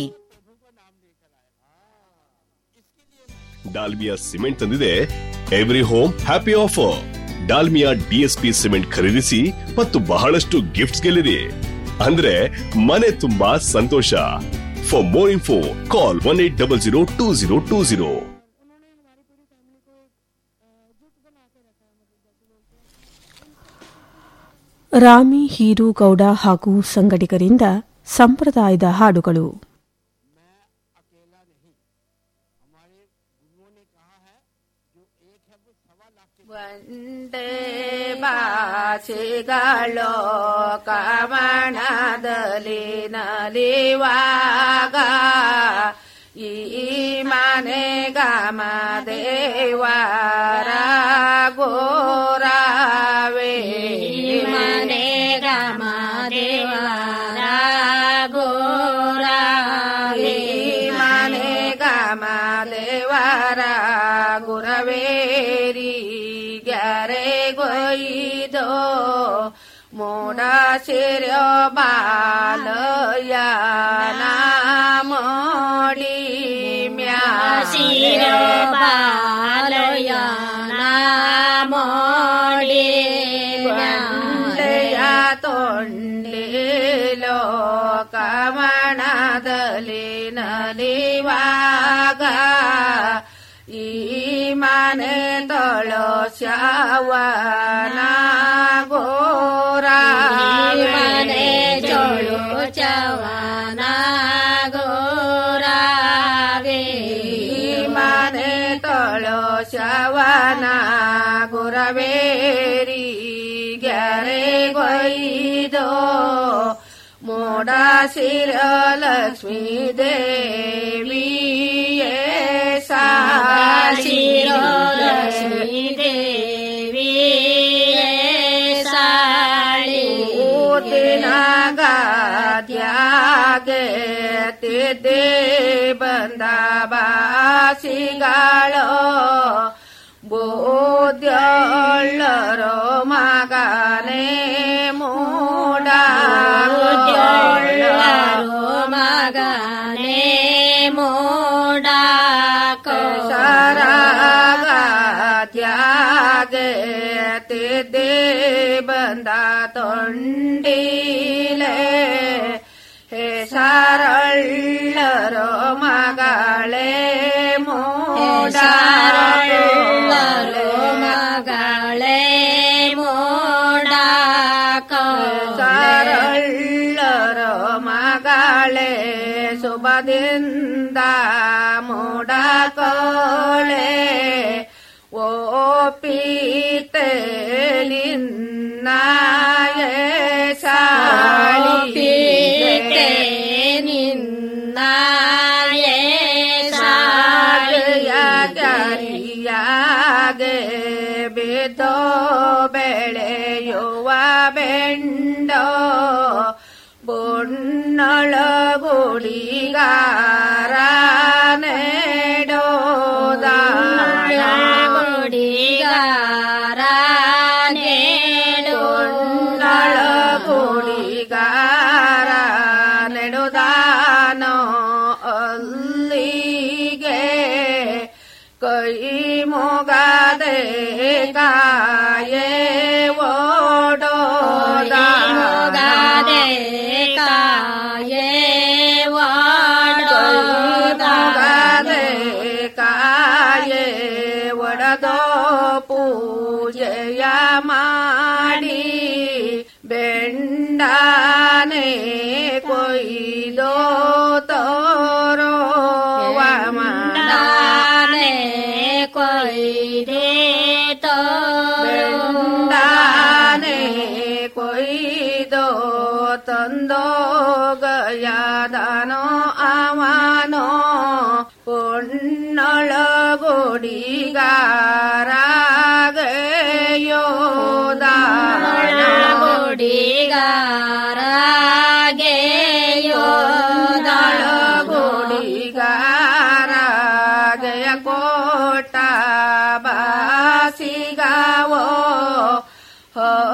Speaker 16: ಡಾಲ್ಮಿಯಾ ಸಿಮೆಂಟ್ ತಂದಿದೆ every home happy offer Dalmia DSP cement ಖರೀದಿಸಿ ಮತ್ತು ಬಹಳಷ್ಟು ಗಿಫ್ಟ್ಸ್ ಗೆಲ್ಲಿರಿ ಅಂದ್ರೆ ಮನೆ ತುಂಬಾ ಸಂತೋಷ for more info call one eight double zero two zero two zero
Speaker 3: Rami Hirugowda ಹಾಗೂ ಸಂಗಡಿಗರಿಂದ ಸಂಪ್ರದಾಯದ ಹಾಡುಗಳು
Speaker 18: ವಂದೇ ಬಾಸಿಗಳು ಕವಣದಲ್ಲಿ ನಲಿವಾಗ ಈ ಮನೆ ಗಮ ದೇವರ ಗೋರಾವೇ ಮನೆ ಗಮ ದೇವರ ಗೋರಾವೇ ಮನೆ ಗಮ ದೇವರ ಗುರವೇರಿ ಗ್ಯಾರೆ ಗೊಯ್ದೋ ಮೋಡ ಸಿರ್ಯೋ ಬಾಲಯ ನಾಮೋಡಿ ಮ್ಯಾ ಸಿರ್ಯೋ ಬಾಲಯ ನಾಮೋಡಿ ವಂದೆಯ ತೊಂಡಿಲೋ ಕವಣದಲ್ಲಿ ನಲಿವಾಗ ಈ ಮನೆ ತೊಳೋ ಶವನ ಗೋರ ಮನೆ ಚೊಳು ಚವನ ಗೋರ ಮನೆ ತೊಳೋ ಶವನ ಗುರವೇರಿ ಗ್ಯಾರೆ ಗೊಯ್ದೋ ಮೋಡ ಶಿರ ಲಕ್ಷ್ಮೀ ದೇವಿಯೇ ಸಾಶಿರೋ ಲಕ್ಷ್ಮೀ ದೇವಿಯೇ ತಿದ್ದೆ ಬಂದ ಬಾಸಿಗಳು ಬೋದ್ಯಳ್ಳರೋ ಮಗನೇ ಮೂಡ
Speaker 19: ಮಗನೇ ಮೋಡ
Speaker 18: ಸರಾಗತ್ಯಾಗೆ ತಿದ್ದೆ ಬಂದ ತೊಂಡಿಲೆ ಹೇ ಸಾರಳ್ಳರೋ ಮಗಳೇ ಮೋಡ
Speaker 19: ಮಗಳೇ ಮೋಡ
Speaker 18: ಸಾರಳ್ಳರೋ ಮಗಳೇ ಶುಭದಿಂದ ಮೂಡ ಕೋಳೆ ಓ ಪೀತೆ ನಿನ್ನ
Speaker 19: ಪೀತೆ ನಿನ್ನ
Speaker 18: ಸಾರಿಯಾಗೆ ಬಿದ್ದೋ ಬೆಳೆಯುವ ಬೆಂಡೋ ಬೊನ್ನೊಳಗುಡಿಗಾರ ನೆಡೋದ
Speaker 19: ಗುಡಿಗಾರ
Speaker 18: ಗುಡಿಗಾರ ನೆಡುದಾನೋ ಅಲ್ಲಿಗೆ ಕೈ ಮೊಗದೆ ಕಾಯೇ ಓಡೋದ
Speaker 19: ಮೊಗದೆ ಕಾಯೇ
Speaker 18: ಮೊಗದೆ ಕಾಯೇ ಒಡದೋ ಪೂಜೆಯ ಮಾಡಿ ಬೆಂಡಾನೆ ಕೊಯ್ದೋ ತೋರೋ
Speaker 19: ನಾನೇ ಕೊಯ್ದೆ
Speaker 18: ಬೆಂಡಾನೆ ಕೊಯ್ದೋ ತಂದೋ ಗಯಾದನೋ ಅವನೋ
Speaker 19: ಗುಡಿಗಾರಾಗೆ
Speaker 18: ಗುಡಿಗಾರಾಗೆಯ ಕೋಟ ಬಾಸಿಗಾವೋ ಹೋ